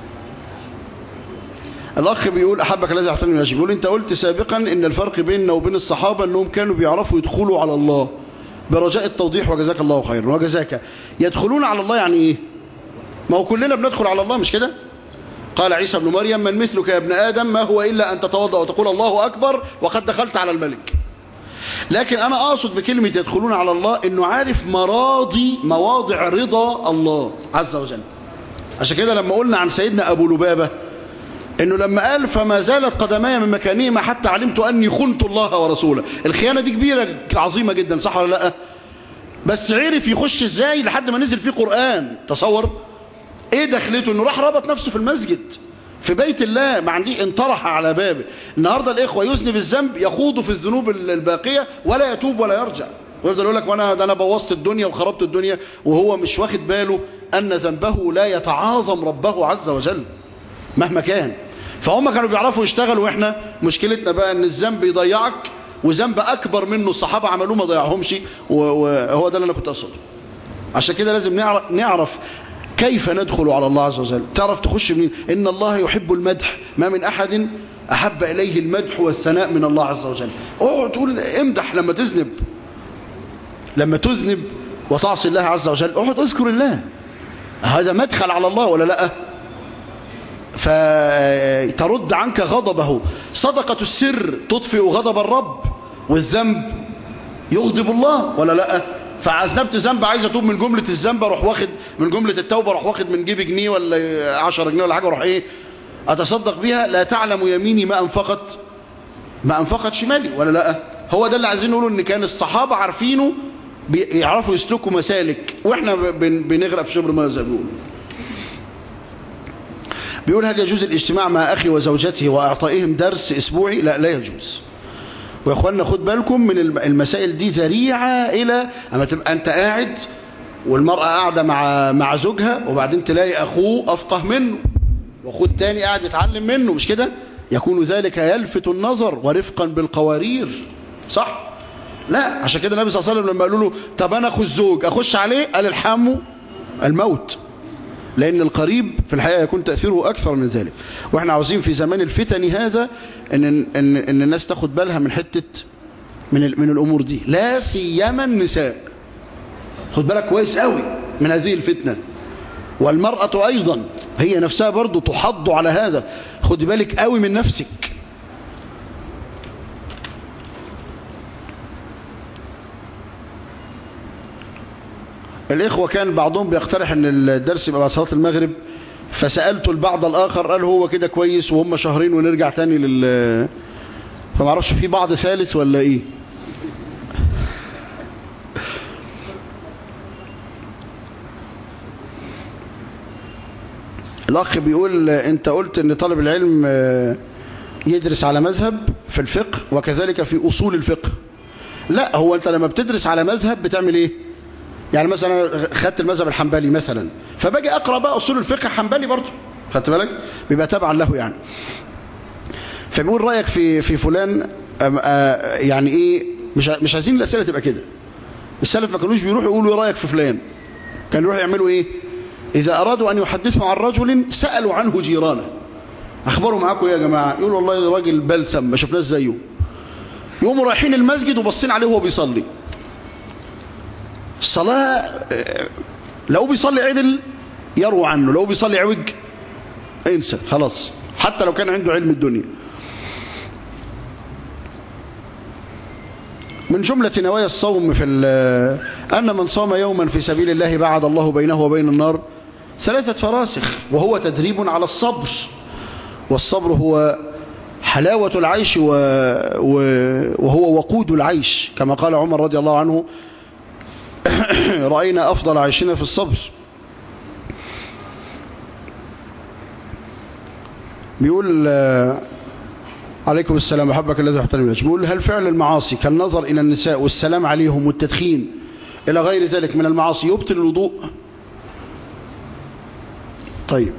الأخ بيقول أحبك الذي أعطاني من أجل بيقول أنت قلت سابقا إن الفرق بيننا وبين الصحابة أنهم كانوا بيعرفوا يدخلوا على الله برجاء التوضيح وجزاك الله خيرا وجزاك يدخلون على الله يعني إيه ما هو كلنا بندخل على الله مش كده قال عيسى ابن مريم من مثلك يا ابن آدم ما هو إلا أن تتوضأ وتقول الله أكبر وقد دخلت على الملك لكن أنا أقصد بكلمة يدخلون على الله أنه عارف مراضي مواضع رضا الله عز وجل عشان كده لما قلنا عن سيدنا أبو لبابة انه لما قال فما زالت قدماي من مكانهما حتى علمت اني خنت الله ورسوله الخيانه دي كبيره عظيمه جدا صح ولا لا بس عرف يخش ازاي لحد ما نزل فيه قران تصور ايه دخلته انه راح ربط نفسه في المسجد في بيت الله ما عندي انطرح على بابه النهارده الاخوه يذنب الذنب يخوض في الذنوب الباقيه ولا يتوب ولا يرجع ويفضل يقول لك وانا ده انا بوظت الدنيا وخربت الدنيا وهو مش واخد باله ان ذنبه لا يتعاظم ربه عز وجل مهما كان فهم كانوا بيعرفوا يشتغلوا واحنا مشكلتنا بقى ان الذنب يضيعك وذنب اكبر منه الصحابه عملوه ما ضيعهمش وهو ده اللي انا كنت اقصده عشان كده لازم نعرف, نعرف كيف ندخل على الله عز وجل تعرف تخش منين ان الله يحب المدح ما من احد احب اليه المدح والثناء من الله عز وجل اقعد تقول امدح لما تذنب لما تذنب وتعصي الله عز وجل اقعد اذكر الله هذا مدخل على الله ولا لا فترد عنك غضبه صدقة السر تطفئ غضب الرب والذنب يغضب الله ولا لا فعذنبت ذنب عايز اتوب من جملة الذنب اروح واخد من جملة التوبة اروح واخد من جيبي جنيه ولا 10 جنيه ولا حاجة اروح ايه اتصدق بيها لا تعلم يميني ما انفقت ما انفقت شمالي ولا لا هو ده اللي عايزين نقوله ان كان الصحابة عارفينه بيعرفوا يسلكوا مسالك واحنا بنغرق في شبر ما زي بيقولوا بيقول هل يجوز الاجتماع مع أخي وزوجته وأعطائهم درس أسبوعي لا لا يجوز ويا اخوانا خد بالكم من المسائل دي ذريعة إلى أما تبقى أنت قاعد والمرأة قاعدة مع مع زوجها وبعدين تلاقي أخوه أفقه منه وأخوه التاني قاعد يتعلم منه مش كده يكون ذلك يلفت النظر ورفقا بالقوارير صح لا عشان كده النبي صلى الله عليه وسلم لما قالوا له طب أنا أخو الزوج أخش عليه قال الحامه الموت لأن القريب في الحقيقة يكون تأثيره أكثر من ذلك وإحنا عاوزين في زمان الفتن هذا إن, إن, إن الناس تاخد بالها من حتة من, من الأمور دي لا سيما النساء خد بالك كويس قوي من هذه الفتنة والمرأة أيضا هي نفسها برضو تحض على هذا خد بالك قوي من نفسك الإخوة كان بعضهم بيقترح أن الدرس يبقى بعد صلاة المغرب فسألت البعض الآخر قال هو كده كويس وهم شهرين ونرجع تاني لل فما اعرفش في بعض ثالث ولا إيه الأخ بيقول أنت قلت أن طالب العلم يدرس على مذهب في الفقه وكذلك في أصول الفقه لا هو أنت لما بتدرس على مذهب بتعمل إيه يعني مثلا خدت المذهب الحنبلي مثلا فباجي اقرا بقى اصول الفقه حنبلي برضه خدت بالك بيبقى تبعا له يعني فبيقول رايك في في فلان يعني ايه مش مش عايزين الاسئله تبقى كده السلف ما كانوش بيروحوا يقولوا ايه رايك في فلان كانوا يروحوا يعملوا ايه اذا ارادوا ان يحدثوا عن رجل سالوا عنه جيرانه اخبروا معاكم ايه يا جماعه يقولوا والله راجل بلسم ما شفناش زيه يقوموا رايحين المسجد وبصين عليه وهو بيصلي الصلاة لو بيصلي عدل يروى عنه لو بيصلي عوج انسى خلاص حتى لو كان عنده علم الدنيا من جملة نوايا الصوم في أن من صام يوما في سبيل الله بعد الله بينه وبين النار ثلاثة فراسخ وهو تدريب على الصبر والصبر هو حلاوة العيش و... و... وهو وقود العيش كما قال عمر رضي الله عنه رأينا أفضل عيشنا في الصبر بيقول عليكم السلام أحبك الذي احترم الأجل بيقول هل فعل المعاصي كالنظر إلى النساء والسلام عليهم والتدخين إلى غير ذلك من المعاصي يبطل الوضوء طيب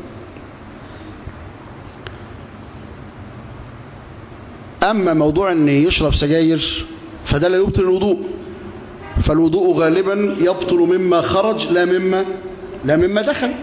أما موضوع أن يشرب سجاير فده لا يبطل الوضوء فالوضوء غالبا يبطل مما خرج لا مما لا مما دخل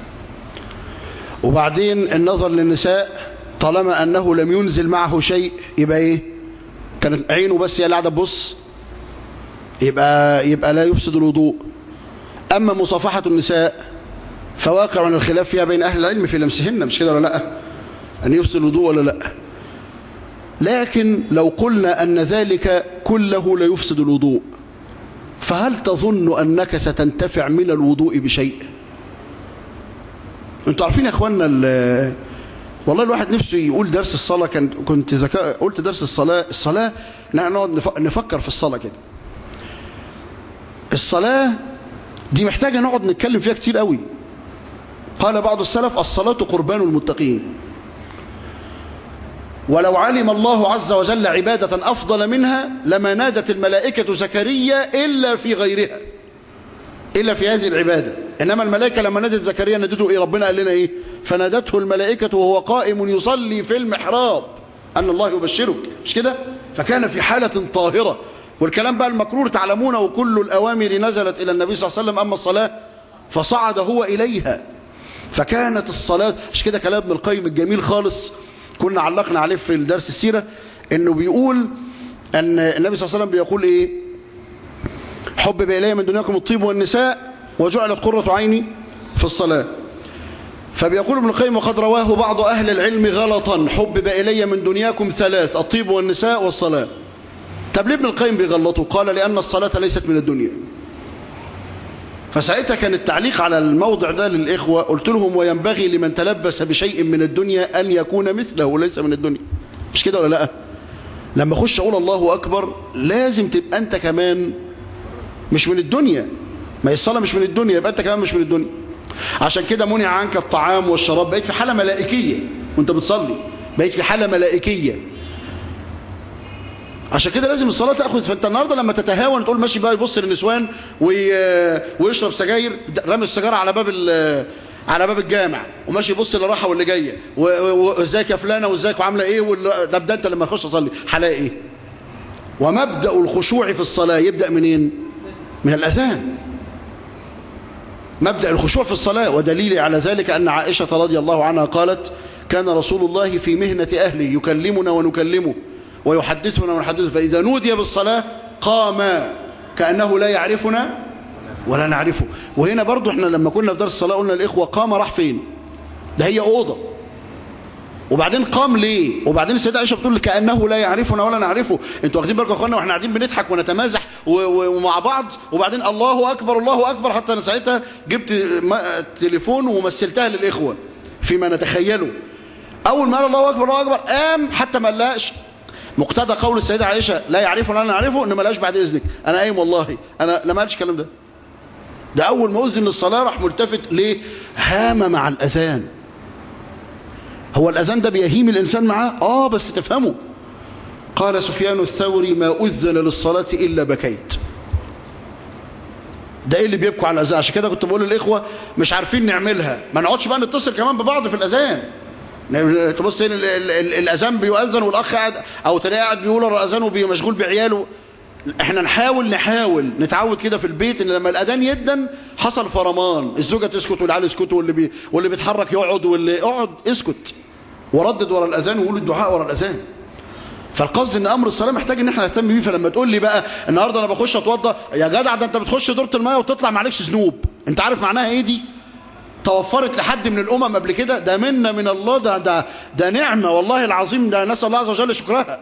وبعدين النظر للنساء طالما أنه لم ينزل معه شيء يبقى إيه كانت عينه بس هي اللي قاعده تبص يبقى يبقى لا يفسد الوضوء أما مصافحة النساء فواقع الخلاف فيها بين أهل العلم في لمسهن مش كده ولا لا أن يفصل الوضوء ولا لا لكن لو قلنا أن ذلك كله لا يفسد الوضوء فهل تظن أنك ستنتفع من الوضوء بشيء انتوا عارفين يا اخوانا والله الواحد نفسه يقول درس الصلاة كان كنت زكا قلت درس الصلاة الصلاة نقعد نفكر في الصلاة كده الصلاة دي محتاجة نقعد نتكلم فيها كتير قوي قال بعض السلف الصلاة قربان المتقين ولو علم الله عز وجل عبادة أفضل منها لما نادت الملائكة زكريا إلا في غيرها إلا في هذه العبادة إنما الملائكة لما نادت زكريا نادته إيه ربنا قال لنا إيه فنادته الملائكة وهو قائم يصلي في المحراب أن الله يبشرك مش كده فكان في حالة طاهرة والكلام بقى المكرور تعلمونه وكل الأوامر نزلت إلى النبي صلى الله عليه وسلم أما الصلاة فصعد هو إليها فكانت الصلاة مش كده كلام ابن القيم الجميل خالص كنا علقنا عليه في الدرس السيرة انه بيقول ان النبي صلى الله عليه وسلم بيقول ايه حبب الي من دنياكم الطيب والنساء وجعلت قرة عيني في الصلاة فبيقول ابن القيم وقد رواه بعض أهل العلم غلطا حبب إلي من دنياكم ثلاث الطيب والنساء والصلاة طب ليه ابن القيم بيغلطوا قال لأن الصلاة ليست من الدنيا فساعتها كان التعليق على الموضع ده للإخوة قلت لهم وينبغي لمن تلبس بشيء من الدنيا أن يكون مثله وليس من الدنيا مش كده ولا لا لما اخش أقول الله أكبر لازم تبقى أنت كمان مش من الدنيا ما هي الصلاة مش من الدنيا يبقى أنت كمان مش من الدنيا عشان كده منع عنك الطعام والشراب بقيت في حالة ملائكية وانت بتصلي بقيت في حالة ملائكية عشان كده لازم الصلاة تأخذ فانت النهاردة لما تتهاون تقول ماشي بقى يبص للنسوان ويشرب سجاير رمي السيجارة على باب على باب الجامع وماشي يبص اللي راحه واللي جايه وازيك يا فلانه وازيك وعامله ايه ده ده انت لما اخش اصلي هلاقي ايه ومبدا الخشوع في الصلاه يبدا منين من الاذان مبدا الخشوع في الصلاه ودليل على ذلك ان عائشه رضي الله عنها قالت كان رسول الله في مهنه اهله يكلمنا ونكلمه ويحدثنا ونحدثه فإذا نودي بالصلاة قام كأنه لا يعرفنا ولا نعرفه وهنا برضو احنا لما كنا في درس الصلاة قلنا الإخوة قام راح فين ده هي أوضة وبعدين قام ليه وبعدين السيدة عائشة بتقول كأنه لا يعرفنا ولا نعرفه انتوا واخدين بالكم يا اخوانا واحنا قاعدين بنضحك ونتمازح ومع بعض وبعدين الله أكبر الله أكبر حتى أنا ساعتها جبت تليفون ومثلتها للإخوة فيما نتخيله أول ما قال الله أكبر الله أكبر قام حتى ما قالش مقتضى قول السيدة عائشة لا يعرفه ولا نعرفه إنما لاش بعد إذنك أنا قايم والله أنا لما قالش الكلام ده ده أول ما أذن للصلاة راح ملتفت ليه هام مع الأذان هو الأذان ده بيهيم الإنسان معاه آه بس تفهمه قال سفيان الثوري ما أذن للصلاة إلا بكيت ده ايه اللي بيبكوا على الاذان عشان كده كنت بقول للاخوه مش عارفين نعملها ما نقعدش بقى نتصل كمان ببعض في الاذان تبص الاذان بيؤذن والاخ قاعد او تلاقيه قاعد بيقول الاذان ومشغول بعياله احنا نحاول نحاول نتعود كده في البيت ان لما الاذان يدن حصل فرمان الزوجه تسكت والعيال يسكتوا واللي بي واللي بيتحرك يقعد واللي اقعد اسكت وردد ورا الاذان وقول الدعاء ورا الاذان فالقصد ان امر الصلاه محتاج ان احنا نهتم بيه فلما تقول لي بقى النهارده انا بخش اتوضى يا جدع ده انت بتخش دوره الميه وتطلع معلكش ذنوب انت عارف معناها ايه دي توفرت لحد من الأمم قبل كده ده منا من الله ده, ده, ده نعمة والله العظيم ده نسأل الله عز وجل شكرها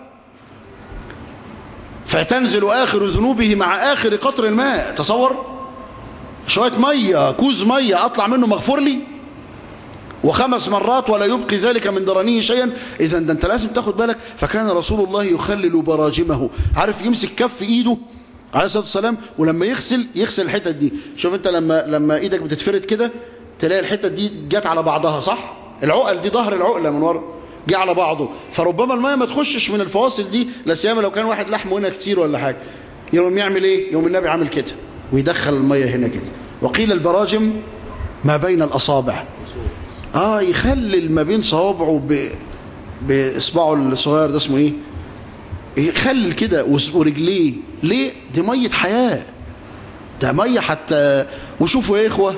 فتنزل آخر ذنوبه مع آخر قطر الماء تصور شوية مية كوز مية أطلع منه مغفور لي وخمس مرات ولا يبقي ذلك من درانيه شيئا إذا ده أنت لازم تاخد بالك فكان رسول الله يخلل براجمه عارف يمسك كف إيده عليه الصلاة والسلام ولما يغسل يغسل الحتت دي شوف أنت لما لما إيدك بتتفرد كده تلاقي الحتة دي جت على بعضها صح العقل دي ظهر العقلة من ورا جه على بعضه فربما الماء ما تخشش من الفواصل دي لا سيما لو كان واحد لحمه هنا كتير ولا حاجة يوم يعمل ايه يوم النبي عامل كده ويدخل المية هنا كده وقيل البراجم ما بين الأصابع اه يخلل ما بين صوابعه ب... بإصبعه الصغير ده اسمه ايه يخلل كده ورجليه ليه دي مية حياة ده مية حتى وشوفوا يا إخوة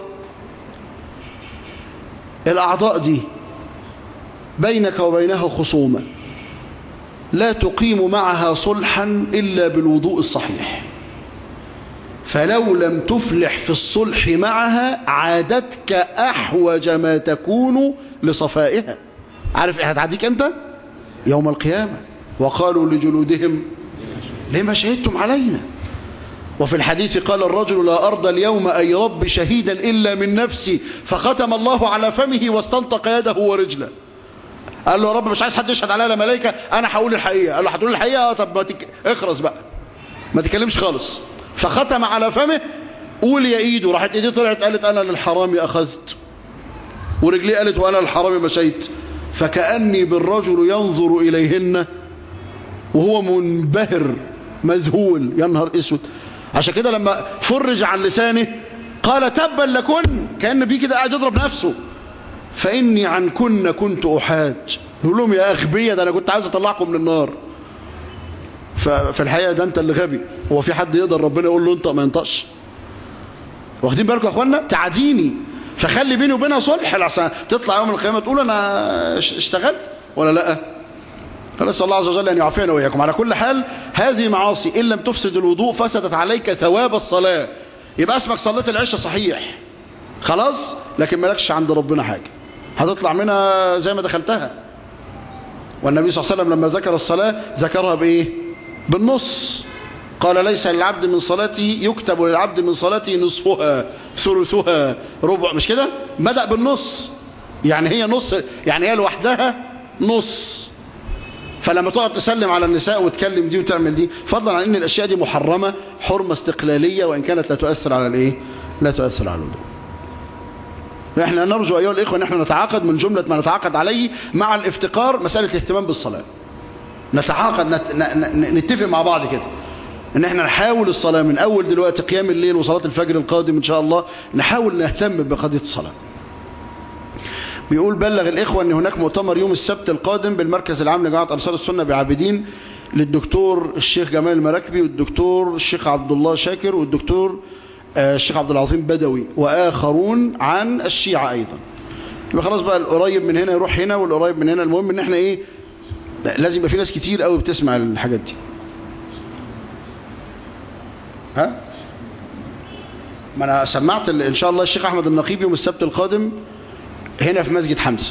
الأعضاء دي بينك وبينها خصومة لا تقيم معها صلحا إلا بالوضوء الصحيح فلو لم تفلح في الصلح معها عادتك أحوج ما تكون لصفائها عارف إيه هتعديك أنت؟ يوم القيامة وقالوا لجلودهم لما شهدتم علينا وفي الحديث قال الرجل لا أرضى اليوم أي رب شهيدا إلا من نفسي فختم الله على فمه واستنطق يده ورجله قال له يا رب مش عايز حد يشهد عليا لا ملائكة أنا هقول الحقيقة قال له هتقول الحقيقة طب ما تك... اخرس بقى ما تكلمش خالص فختم على فمه قول يا ايده راحت ايديه طلعت قالت انا للحرام اخذت ورجليه قالت وانا للحرام مشيت فكأني بالرجل ينظر اليهن وهو منبهر مذهول يا نهار اسود عشان كده لما فرج عن لسانه قال تبا لكن كأن بيه كده قاعد يضرب نفسه فإني عن كن كنت أحاج يقول لهم يا أغبية ده أنا كنت عايز أطلعكم من النار ففي الحقيقة ده أنت اللي غبي هو في حد يقدر ربنا يقول له أنت ما ينطقش واخدين بالكم يا أخوانا تعديني فخلي بيني وبينها صلح لحسن تطلع يوم القيامة تقول أنا اشتغلت ولا لأ فنسأل الله عز وجل أن يعافينا وإياكم على كل حال هذه معاصي إن لم تفسد الوضوء فسدت عليك ثواب الصلاة يبقى اسمك صليت العشاء صحيح خلاص لكن مالكش عند ربنا حاجة هتطلع منها زي ما دخلتها والنبي صلى الله عليه وسلم لما ذكر الصلاة ذكرها بإيه بالنص قال ليس للعبد من صلاته يكتب للعبد من صلاته نصفها ثلثها ربع مش كده بدأ بالنص يعني هي نص يعني هي لوحدها نص فلما تقعد تسلم على النساء وتكلم دي وتعمل دي فضلا عن ان الاشياء دي محرمة حرمة استقلالية وان كانت لا تؤثر على الايه لا تؤثر على الوضوء احنا نرجو ايها الاخوه ان احنا نتعاقد من جملة ما نتعاقد عليه مع الافتقار مسألة الاهتمام بالصلاة نتعاقد نت... ن... نتفق مع بعض كده ان احنا نحاول الصلاة من اول دلوقتي قيام الليل وصلاة الفجر القادم ان شاء الله نحاول نهتم بقضية الصلاة بيقول بلغ الإخوة أن هناك مؤتمر يوم السبت القادم بالمركز العام لجماعة أنصار السنة بعابدين للدكتور الشيخ جمال المراكبي والدكتور الشيخ عبد الله شاكر والدكتور الشيخ عبد العظيم بدوي وآخرون عن الشيعة أيضا يبقى خلاص بقى القريب من هنا يروح هنا والقريب من هنا المهم ان احنا ايه لازم يبقى في ناس كتير قوي بتسمع الحاجات دي ها ما انا سمعت ان شاء الله الشيخ احمد النقيب يوم السبت القادم هنا في مسجد حمزة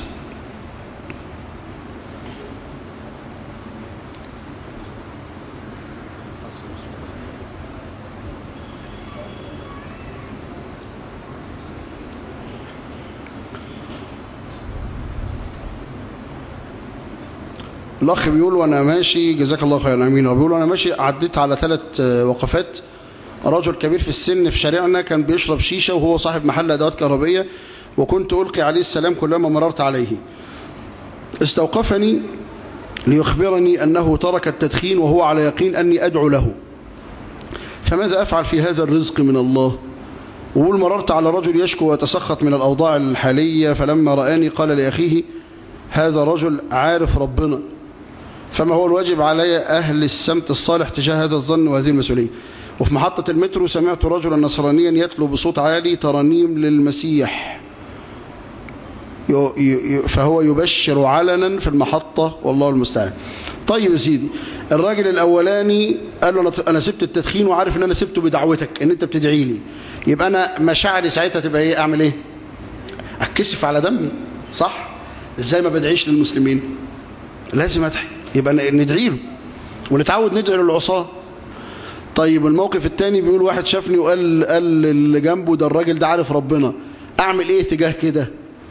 الأخ بيقول وأنا ماشي جزاك الله خيرا أمين بيقول وأنا ماشي عديت على ثلاث وقفات رجل كبير في السن في شارعنا كان بيشرب شيشة وهو صاحب محل أدوات كهربية وكنت ألقي عليه السلام كلما مررت عليه استوقفني ليخبرني أنه ترك التدخين وهو على يقين أني أدعو له فماذا أفعل في هذا الرزق من الله وقول مررت على رجل يشكو ويتسخط من الأوضاع الحالية فلما رآني قال لأخيه هذا رجل عارف ربنا فما هو الواجب علي أهل السمت الصالح تجاه هذا الظن وهذه المسؤولية وفي محطة المترو سمعت رجلا نصرانيا يتلو بصوت عالي ترانيم للمسيح فهو يبشر علنا في المحطة والله المستعان طيب يا سيدي الراجل الأولاني قال له أنا سبت التدخين وعارف أن أنا سبته بدعوتك أن أنت بتدعي لي يبقى أنا مشاعري ساعتها تبقى إيه أعمل إيه أتكسف على دمي صح إزاي ما بدعيش للمسلمين لازم أدعي يبقى ندعي له ونتعود ندعي للعصاه طيب الموقف الثاني بيقول واحد شافني وقال قال اللي جنبه ده الراجل ده عارف ربنا اعمل ايه تجاه كده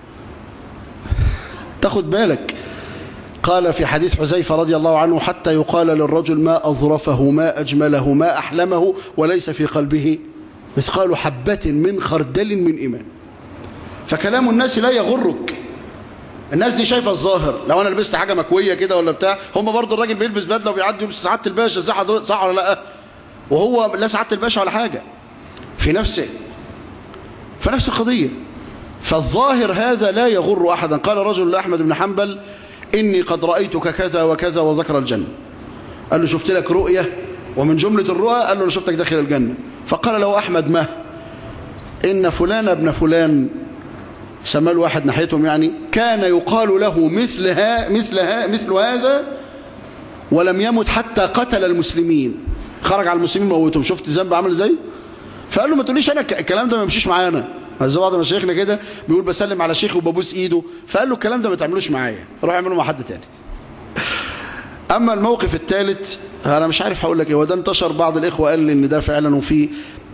تاخد بالك قال في حديث حذيفة رضي الله عنه حتى يقال للرجل ما أظرفه ما أجمله ما أحلمه وليس في قلبه مثقال حبة من خردل من إيمان فكلام الناس لا يغرك الناس دي شايفه الظاهر لو انا لبست حاجه مكويه كده ولا بتاع هم برضه الراجل بيلبس بدله وبيعدي يلبس سعاده الباشا زي حضرتك صح ولا لا وهو لا سعاده الباشا ولا حاجه في نفسه فنفس القضيه فالظاهر هذا لا يغر احدا قال رجل لاحمد بن حنبل اني قد رايتك كذا وكذا وذكر الجنه قال له شفت لك رؤيه ومن جمله الرؤى قال له انا شفتك داخل الجنه فقال له احمد ما ان فلان ابن فلان سماه واحد ناحيتهم يعني كان يقال له مثل ها مثل ها مثل هذا ولم يمت حتى قتل المسلمين خرج على المسلمين موتهم شفت ذنب عامل ازاي فقال له ما تقوليش انا الكلام ده ما يمشيش معانا زي بعض مشايخنا كده بيقول بسلم على شيخ وببوس ايده فقال له الكلام ده ما تعملوش معايا روح اعمله مع حد تاني اما الموقف الثالث انا مش عارف هقول لك ايه وده انتشر بعض الاخوه قال لي ان ده فعلا وفي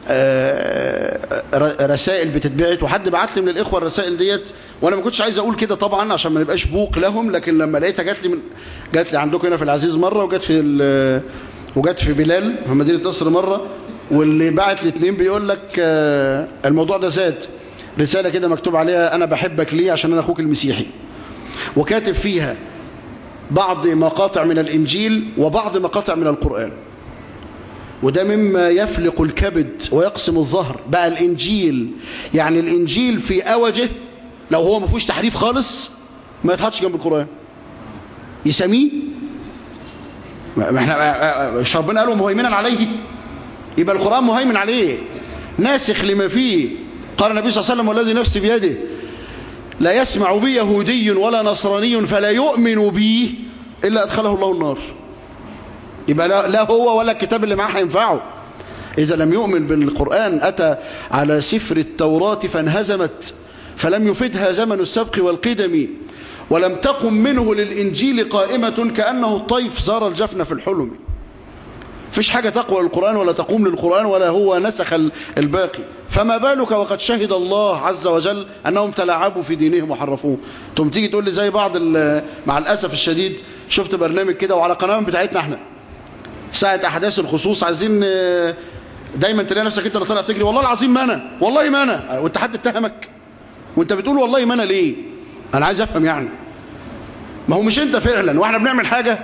رسائل بتتبعت وحد بعت لي من الاخوه الرسائل ديت وانا ما كنتش عايز اقول كده طبعا عشان ما نبقاش بوق لهم لكن لما لقيتها جات لي من جات لي عندكم هنا في العزيز مره وجات في وجات في بلال في مدينه نصر مره واللي بعت لي اتنين بيقول لك الموضوع ده زاد رساله كده مكتوب عليها انا بحبك ليه عشان انا اخوك المسيحي وكاتب فيها بعض مقاطع من الانجيل وبعض مقاطع من القران وده مما يفلق الكبد ويقسم الظهر بقى الإنجيل يعني الإنجيل في أوجه لو هو ما فيهوش تحريف خالص ما يتحطش جنب القرآن يسميه ما احنا مش ربنا قالوا مهيمنا عليه يبقى القرآن مهيمن عليه ناسخ لما فيه قال النبي صلى الله عليه وسلم والذي نفسي بيده لا يسمع بي يهودي ولا نصراني فلا يؤمن بي إلا أدخله الله النار يبقى لا, لا هو ولا الكتاب اللي معاه هينفعه إذا لم يؤمن بالقرآن أتى على سفر التوراة فانهزمت فلم يفدها زمن السبق والقدم ولم تقم منه للإنجيل قائمة كأنه الطيف زار الجفن في الحلم فيش حاجة تقوى للقرآن ولا تقوم للقرآن ولا هو نسخ الباقي فما بالك وقد شهد الله عز وجل أنهم تلاعبوا في دينهم وحرفوه تم تيجي تقول لي زي بعض مع الأسف الشديد شفت برنامج كده وعلى قناة بتاعتنا احنا ساعة أحداث الخصوص عايزين دايما تلاقي نفسك انت اللي طالع تجري والله العظيم ما انا والله ما انا وانت حد اتهمك وانت بتقول والله ما انا ليه انا عايز افهم يعني ما هو مش انت فعلا واحنا بنعمل حاجة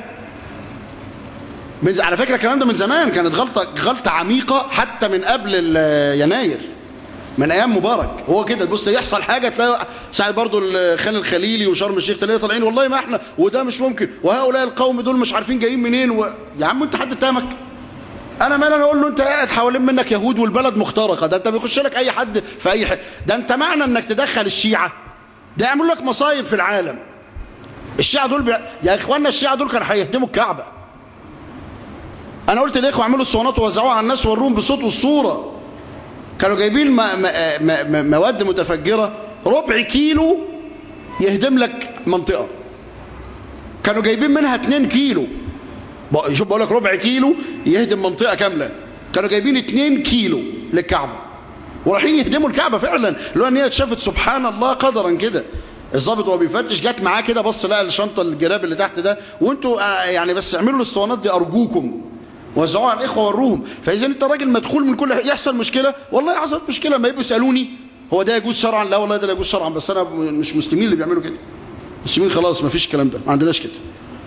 من على فكرة الكلام ده من زمان كانت غلطة غلطة عميقة حتى من قبل يناير من ايام مبارك هو كده تبص يحصل حاجه تلاقي ساعه برضو خان الخليلي وشرم الشيخ تلاقي طالعين والله ما احنا وده مش ممكن وهؤلاء القوم دول مش عارفين جايين منين و... يا عم انت حد اتهمك انا مال انا اقول له انت قاعد حوالين منك يهود والبلد مخترقه ده انت بيخش لك اي حد في اي حد ده انت معنى انك تدخل الشيعه ده يعملوا لك مصايب في العالم الشيعه دول بي... يا اخواننا الشيعه دول كانوا هيهدموا الكعبه انا قلت للاخوه اعملوا الصوانات ووزعوها على الناس وروهم بالصوت والصوره كانوا جايبين ما ما ما مواد متفجرة ربع كيلو يهدم لك منطقة كانوا جايبين منها 2 كيلو شوف بقول لك ربع كيلو يهدم منطقة كاملة كانوا جايبين 2 كيلو للكعبة ورايحين يهدموا الكعبة فعلا لو ان هي اتشافت سبحان الله قدرا كده الظابط وهو بيفتش جت معاه كده بص لقى الشنطه الجراب اللي تحت ده وانتوا يعني بس اعملوا الاسطوانات دي ارجوكم وزعوها على الاخوه وروهم فاذا انت راجل مدخول من كل يحصل مشكله والله حصلت مشكله ما يبقوا يسالوني هو ده يجوز شرعا لا والله ده لا يجوز شرعا بس انا مش مسلمين اللي بيعملوا كده مسلمين خلاص ما فيش الكلام ده ما عندناش كده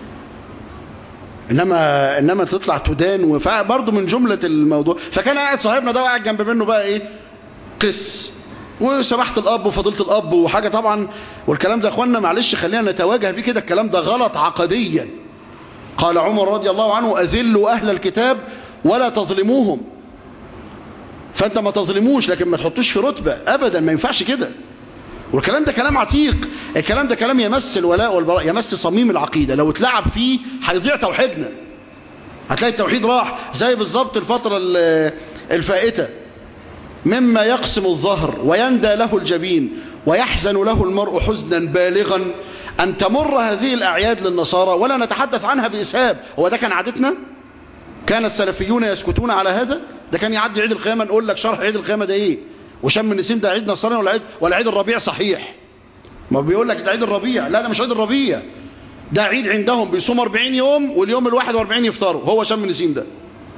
انما انما تطلع تدان وبرضه من جمله الموضوع فكان قاعد صاحبنا ده قاعد جنب منه بقى ايه قس وسماحه الاب وفضيله الاب وحاجه طبعا والكلام ده يا اخوانا معلش خلينا نتواجه بيه كده الكلام ده غلط عقديا قال عمر رضي الله عنه أذلوا أهل الكتاب ولا تظلموهم فأنت ما تظلموش لكن ما تحطوش في رتبة أبدا ما ينفعش كده والكلام ده كلام عتيق الكلام ده كلام يمس الولاء والبراء يمس صميم العقيدة لو اتلعب فيه هيضيع توحيدنا هتلاقي التوحيد راح زي بالظبط الفترة الفائتة مما يقسم الظهر ويندى له الجبين ويحزن له المرء حزنا بالغا أن تمر هذه الأعياد للنصارى ولا نتحدث عنها بإسهاب هو ده كان عادتنا كان السلفيون يسكتون على هذا ده كان يعدي عيد القيامة نقول لك شرح عيد القيامة ده إيه وشم النسيم ده عيد نصراني ولا عيد ولا عيد الربيع صحيح ما بيقول لك ده عيد الربيع لا ده مش عيد الربيع ده عيد عندهم بيصوم 40 يوم واليوم ال 41 يفطروا هو شم النسيم ده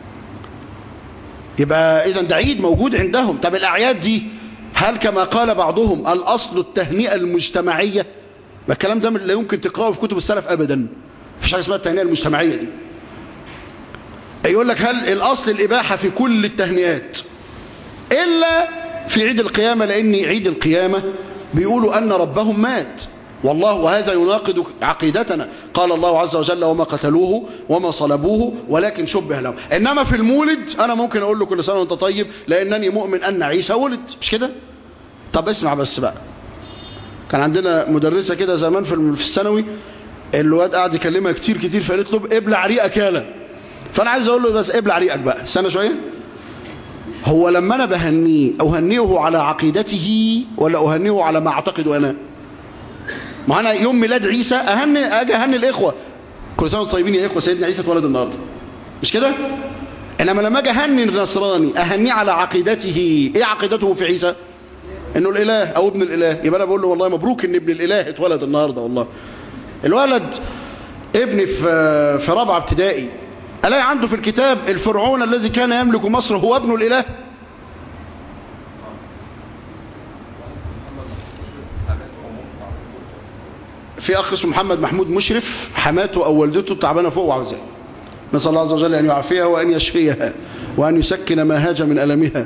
يبقى إذا ده عيد موجود عندهم طب الأعياد دي هل كما قال بعضهم الأصل التهنئة المجتمعية ما الكلام ده لا يمكن تقرأه في كتب السلف أبدا مفيش حاجة اسمها التهنئة المجتمعية دي يقول لك هل الأصل الإباحة في كل التهنئات إلا في عيد القيامة لأن عيد القيامة بيقولوا أن ربهم مات والله وهذا يناقض عقيدتنا قال الله عز وجل وما قتلوه وما صلبوه ولكن شبه لهم إنما في المولد أنا ممكن أقول له كل سنة وأنت طيب لأنني مؤمن أن عيسى ولد مش كده طب اسمع بس بقى كان عندنا مدرسة كده زمان في الثانوي الواد قاعد يكلمها كتير كتير فقالت له ابلع ريقك يالا فانا عايز اقول له بس ابلع ريقك بقى استنى شويه هو لما أنا بهنيه أهنيه على عقيدته ولا أهنيه على ما أعتقد أنا ما أنا يوم ميلاد عيسى أهني أجي أهني الإخوة كل سنة وانتم طيبين يا إخوة سيدنا عيسى اتولد النهاردة مش كده إنما لما أجي أهني النصراني أهنيه على عقيدته إيه عقيدته في عيسى إنه الإله أو ابن الإله يبقى أنا بقول له والله مبروك إن ابن الإله اتولد النهاردة والله الولد ابني في في رابعة ابتدائي ألاقي عنده في الكتاب الفرعون الذي كان يملك مصر هو ابن الإله في أخ اسمه محمد محمود مشرف حماته أو والدته تعبانة فوق وعاوزاه نسأل الله عز وجل أن يعافيها وأن يشفيها وأن يسكن ما هاج من ألمها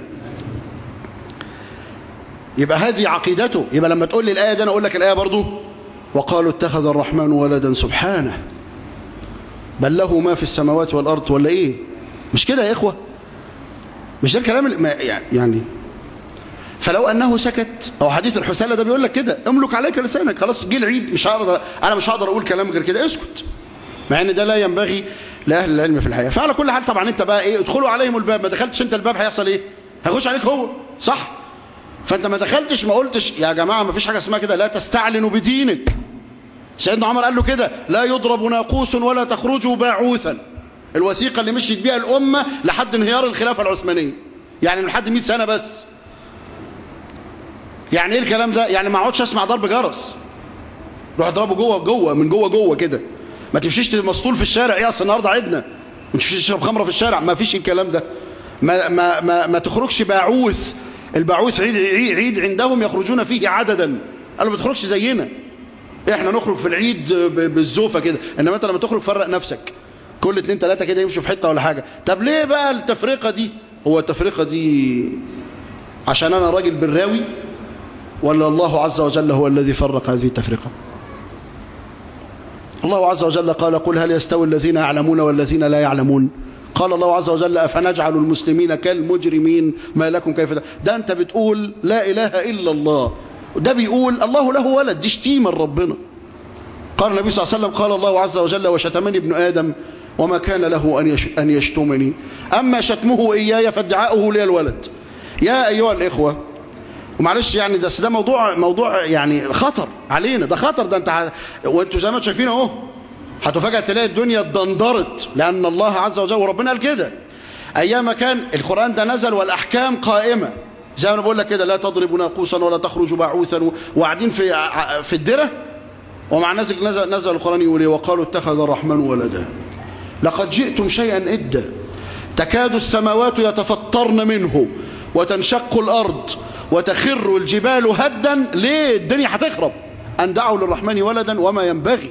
يبقى هذه عقيدته يبقى لما تقول لي الآية دي أنا أقول لك الآية برضو وقالوا اتخذ الرحمن ولدا سبحانه بل له ما في السماوات والأرض ولا إيه مش كده يا إخوة مش ده الكلام اللي ما يعني فلو أنه سكت أو حديث الحسالة ده بيقول لك كده املك عليك لسانك خلاص جه العيد مش هقدر أنا مش هقدر أقول كلام غير كده اسكت مع ان ده لا ينبغي لأهل العلم في الحياة فعلى كل حال طبعا انت بقى ايه ادخلوا عليهم الباب ما دخلتش انت الباب هيحصل ايه هيخش عليك هو صح فانت ما دخلتش ما قلتش يا جماعة ما فيش حاجة اسمها كده لا تستعلنوا بدينك سيدنا عمر قال له كده لا يضرب ناقوس ولا تخرجوا باعوثا الوثيقة اللي مشيت بيها الأمة لحد انهيار الخلافة العثمانية يعني من لحد 100 سنة بس يعني ايه الكلام ده يعني ما اقعدش اسمع ضرب جرس روح اضربه جوه جوه من جوه جوه كده ما تمشيش مسطول في الشارع ايه اصل النهارده عيدنا ما تمشيش تشرب خمره في الشارع ما فيش الكلام ده ما ما ما, ما تخرجش باعوث الباعوث عيد عيد عندهم يخرجون فيه عددا قالوا ما تخرجش زينا احنا نخرج في العيد بالزوفه كده انما انت لما تخرج فرق نفسك كل اتنين تلاته كده يمشوا في حته ولا حاجه طب ليه بقى التفرقه دي هو التفرقه دي عشان انا راجل براوي ولا الله عز وجل هو الذي فرق هذه التفرقه الله عز وجل قال قل هل يستوي الذين يعلمون والذين لا يعلمون قال الله عز وجل أفنجعل المسلمين كالمجرمين ما لكم كيف ده, ده أنت بتقول لا إله إلا الله ده بيقول الله له ولد دي شتيمة ربنا قال النبي صلى الله عليه وسلم قال الله عز وجل وشتمني ابن آدم وما كان له أن أن يشتمني أما شتمه إياي فادعاؤه لي الولد يا أيها الإخوة ومعلش يعني ده ده موضوع موضوع يعني خطر علينا ده خطر ده انت وانتوا زي ما انتوا شايفين اهو هتفاجئ تلاقي الدنيا اتدندرت لان الله عز وجل وربنا قال كده ايام كان القران ده نزل والاحكام قائمه زي ما انا بقول لك كده لا تضربوا ناقوسا ولا تخرجوا بعوثا وقاعدين في في الدره ومع نزل نزل, نزل القران يقول ايه وقالوا اتخذ الرحمن ولدا لقد جئتم شيئا إدا تكاد السماوات يتفطرن منه وتنشق الأرض وتخر الجبال هدا ليه الدنيا هتخرب أن دعوا للرحمن ولدا وما ينبغي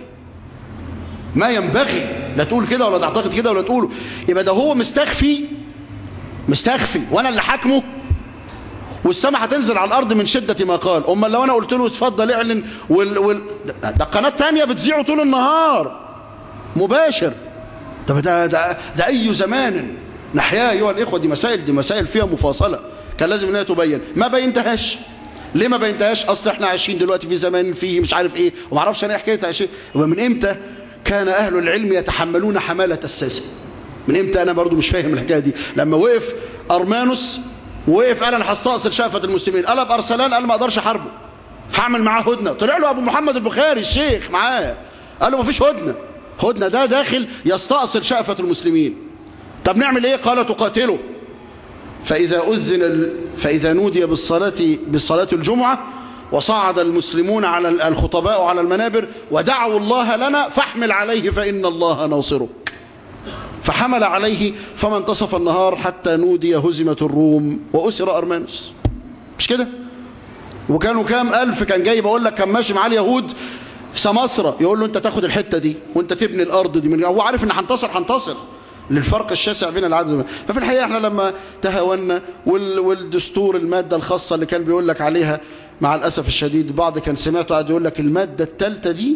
ما ينبغي لا تقول كده ولا تعتقد كده ولا تقوله يبقى ده هو مستخفي مستخفي وانا اللي حاكمه والسماء هتنزل على الارض من شده ما قال امال لو انا قلت له اتفضل اعلن وال... وال... ده, ده قناه ثانيه بتذيعه طول النهار مباشر ده ده ده, ده اي زمان نحياه ايها الاخوه دي مسائل دي مسائل فيها مفاصله كان لازم انها تبين ما بينتهاش ليه ما بينتهاش اصل احنا عايشين دلوقتي في زمان فيه مش عارف ايه وما اعرفش انا ايه حكايه عايشين ومن امتى كان اهل العلم يتحملون حماله الساسه من امتى انا برضو مش فاهم الحكايه دي لما وقف ارمانوس وقف قال انا هستأصل شافة المسلمين قلب ارسلان قال ما اقدرش احاربه هعمل معاه هدنه طلع له ابو محمد البخاري الشيخ معاه قال له ما فيش هدنه هدنه ده داخل يستأصل شافة المسلمين طب نعمل ايه قال تقاتله فإذا أذن فإذا نودي بالصلاة بالصلاة الجمعة وصعد المسلمون على الخطباء على المنابر ودعوا الله لنا فاحمل عليه فإن الله ناصرك فحمل عليه فما انتصف النهار حتى نودي هزمت الروم وأسر أرمانوس مش كده وكانوا كام ألف كان جاي بقول لك كان ماشي معاه اليهود سمسرة يقول له انت تاخد الحتة دي وانت تبني الأرض دي من هو عارف ان هنتصر هنتصر للفرق الشاسع بين العدد ففي الحقيقة احنا لما تهاونا والدستور المادة الخاصة اللي كان بيقول لك عليها مع الأسف الشديد بعض كان سمعته قاعد يقول لك المادة الثالثة دي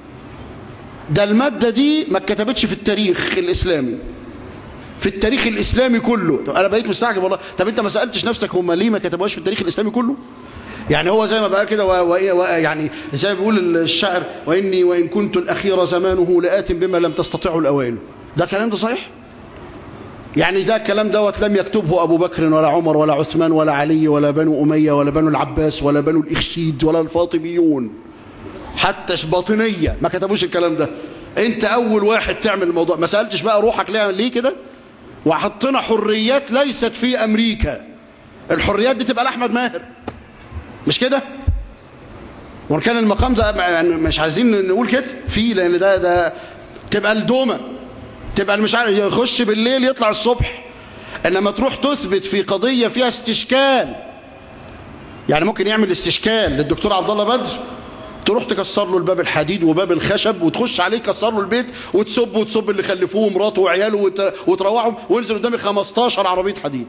ده المادة دي ما اتكتبتش في التاريخ الإسلامي في التاريخ الإسلامي كله طب أنا بقيت مستعجب والله طب أنت ما سألتش نفسك هم ليه ما كتبوهاش في التاريخ الإسلامي كله يعني هو زي ما بقى كده و... و... يعني زي ما بيقول الشاعر وإني وإن كنت الأخير زمانه لآت بما لم تستطيعه الأوائل ده كلام ده صحيح يعني ده الكلام دوت لم يكتبه أبو بكر ولا عمر ولا عثمان ولا علي ولا بنو أمية ولا بنو العباس ولا بنو الإخشيد ولا الفاطميون حتى باطنية ما كتبوش الكلام ده انت أول واحد تعمل الموضوع ما سألتش بقى روحك ليه ليه كده وحطنا حريات ليست في أمريكا الحريات دي تبقى لأحمد ماهر مش كده وان كان المقام ده يعني مش عايزين نقول كده في لان ده ده تبقى الدومه تبقى مش عارف يخش بالليل يطلع الصبح انما تروح تثبت في قضيه فيها استشكال يعني ممكن يعمل استشكال للدكتور عبد الله بدر تروح تكسر له الباب الحديد وباب الخشب وتخش عليه تكسر له البيت وتسب وتسب اللي خلفوه مراته وعياله وت... وتروعهم وينزل قدامي 15 عربيه حديد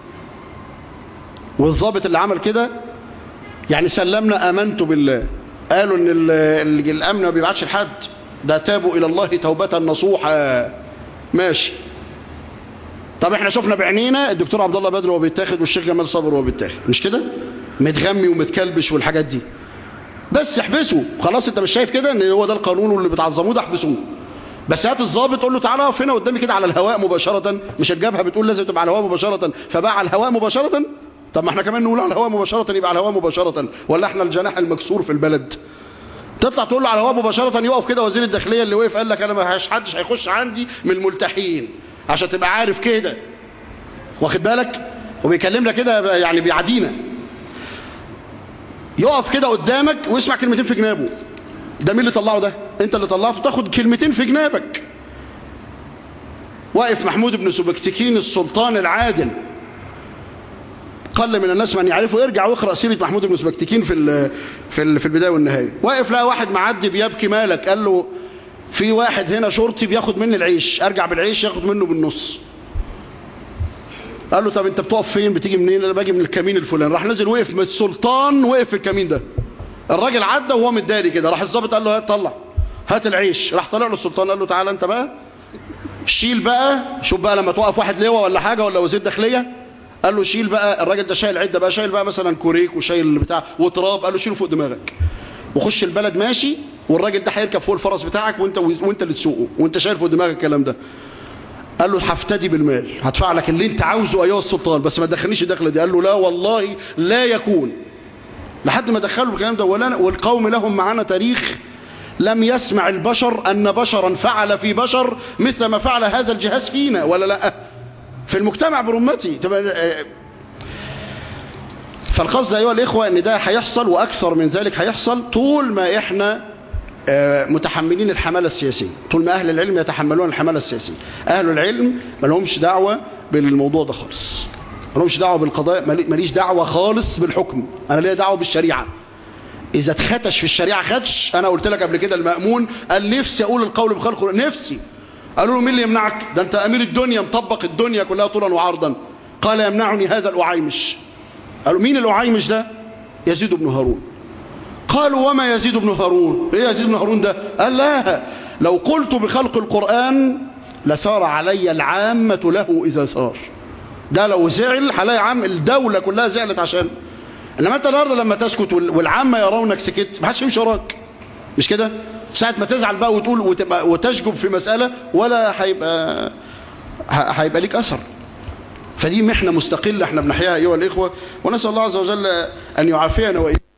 والضابط اللي عمل كده يعني سلمنا امنت بالله قالوا ان ال ال الامن ما بيبعتش لحد ده تابوا الى الله توبه نصوحا ماشي طب احنا شفنا بعينينا الدكتور عبد الله بدر وهو بيتاخد والشيخ جمال صابر وهو بيتاخد مش كده متغمي ومتكلبش والحاجات دي بس احبسه خلاص انت مش شايف كده ان هو ده القانون واللي بتعظموه ده احبسوه بس هات الظابط قول له تعالى اقف هنا قدامي كده على الهواء مباشره مش الجبهه بتقول لازم تبقى على الهواء مباشره فبقى على الهواء مباشره طب ما احنا كمان نقول على الهواء مباشرة يبقى على الهواء مباشرة ولا احنا الجناح المكسور في البلد تطلع تقول له على الهواء مباشرة يقف كده وزير الداخلية اللي وقف قال لك انا ما حدش هيخش عندي من الملتحين عشان تبقى عارف كده واخد بالك وبيكلمنا كده يعني بيعدينا يقف كده قدامك ويسمع كلمتين في جنابه ده مين اللي طلعه ده انت اللي طلعته تاخد كلمتين في جنابك واقف محمود بن سبكتكين السلطان العادل قل من الناس من يعرفه ارجع واقرا سيره محمود بن سبكتكين في ال في ال في البدايه والنهايه واقف لقى واحد معدي بيبكي مالك قال له في واحد هنا شرطي بياخد مني العيش ارجع بالعيش ياخد منه بالنص قال له طب انت بتقف فين بتيجي منين انا باجي من الكمين الفلاني راح نزل وقف من السلطان وقف في الكمين ده الراجل عدى وهو متداري كده راح الظابط قال له هات طلع هات العيش راح طلع له السلطان قال له تعالى انت بقى شيل بقى شوف بقى لما توقف واحد لواء ولا حاجه ولا وزير داخليه قال له شيل بقى الراجل ده شايل عده بقى شايل بقى مثلا كوريك وشايل بتاع وتراب قال له شيله فوق دماغك وخش البلد ماشي والراجل ده هيركب فوق الفرس بتاعك وانت وانت اللي تسوقه وانت شايل فوق دماغك الكلام ده قال له هفتدي بالمال هدفع لك اللي انت عاوزه ايها السلطان بس ما تدخلنيش الدخله دي قال له لا والله لا يكون لحد ما دخلوا الكلام ده ولا والقوم لهم معانا تاريخ لم يسمع البشر ان بشرا فعل في بشر مثل ما فعل هذا الجهاز فينا ولا لا في المجتمع برمتي فالقصد ايها الاخوه ان ده هيحصل واكثر من ذلك هيحصل طول ما احنا متحملين الحماله السياسيه طول ما اهل العلم يتحملون الحماله السياسيه اهل العلم ما لهمش دعوه بالموضوع ده خالص ما لهمش دعوه بالقضايا ماليش دعوه خالص بالحكم انا ليا دعوه بالشريعه اذا اتختش في الشريعه خدش انا قلت لك قبل كده المامون قال نفسي اقول القول بخلق نفسي قالوا له مين اللي يمنعك ده انت امير الدنيا مطبق الدنيا كلها طولا وعرضا قال يمنعني هذا الاعيمش قالوا مين الاعيمش ده يزيد بن هارون قالوا وما يزيد بن هارون ايه يزيد بن هارون ده قال لا لو قلت بخلق القرآن لسار علي العامة له إذا سار ده لو زعل هلاقي عام الدولة كلها زعلت عشان انما انت النهارده لما تسكت والعامة يرونك سكت ما حدش يمشي وراك مش كده ساعة ما تزعل بقى وتقول وتبقى وتشجب في مسألة ولا هيبقى هيبقى ليك أثر فدي محنة مستقلة احنا بنحياها أيها الإخوة ونسأل الله عز وجل أن يعافينا وإياكم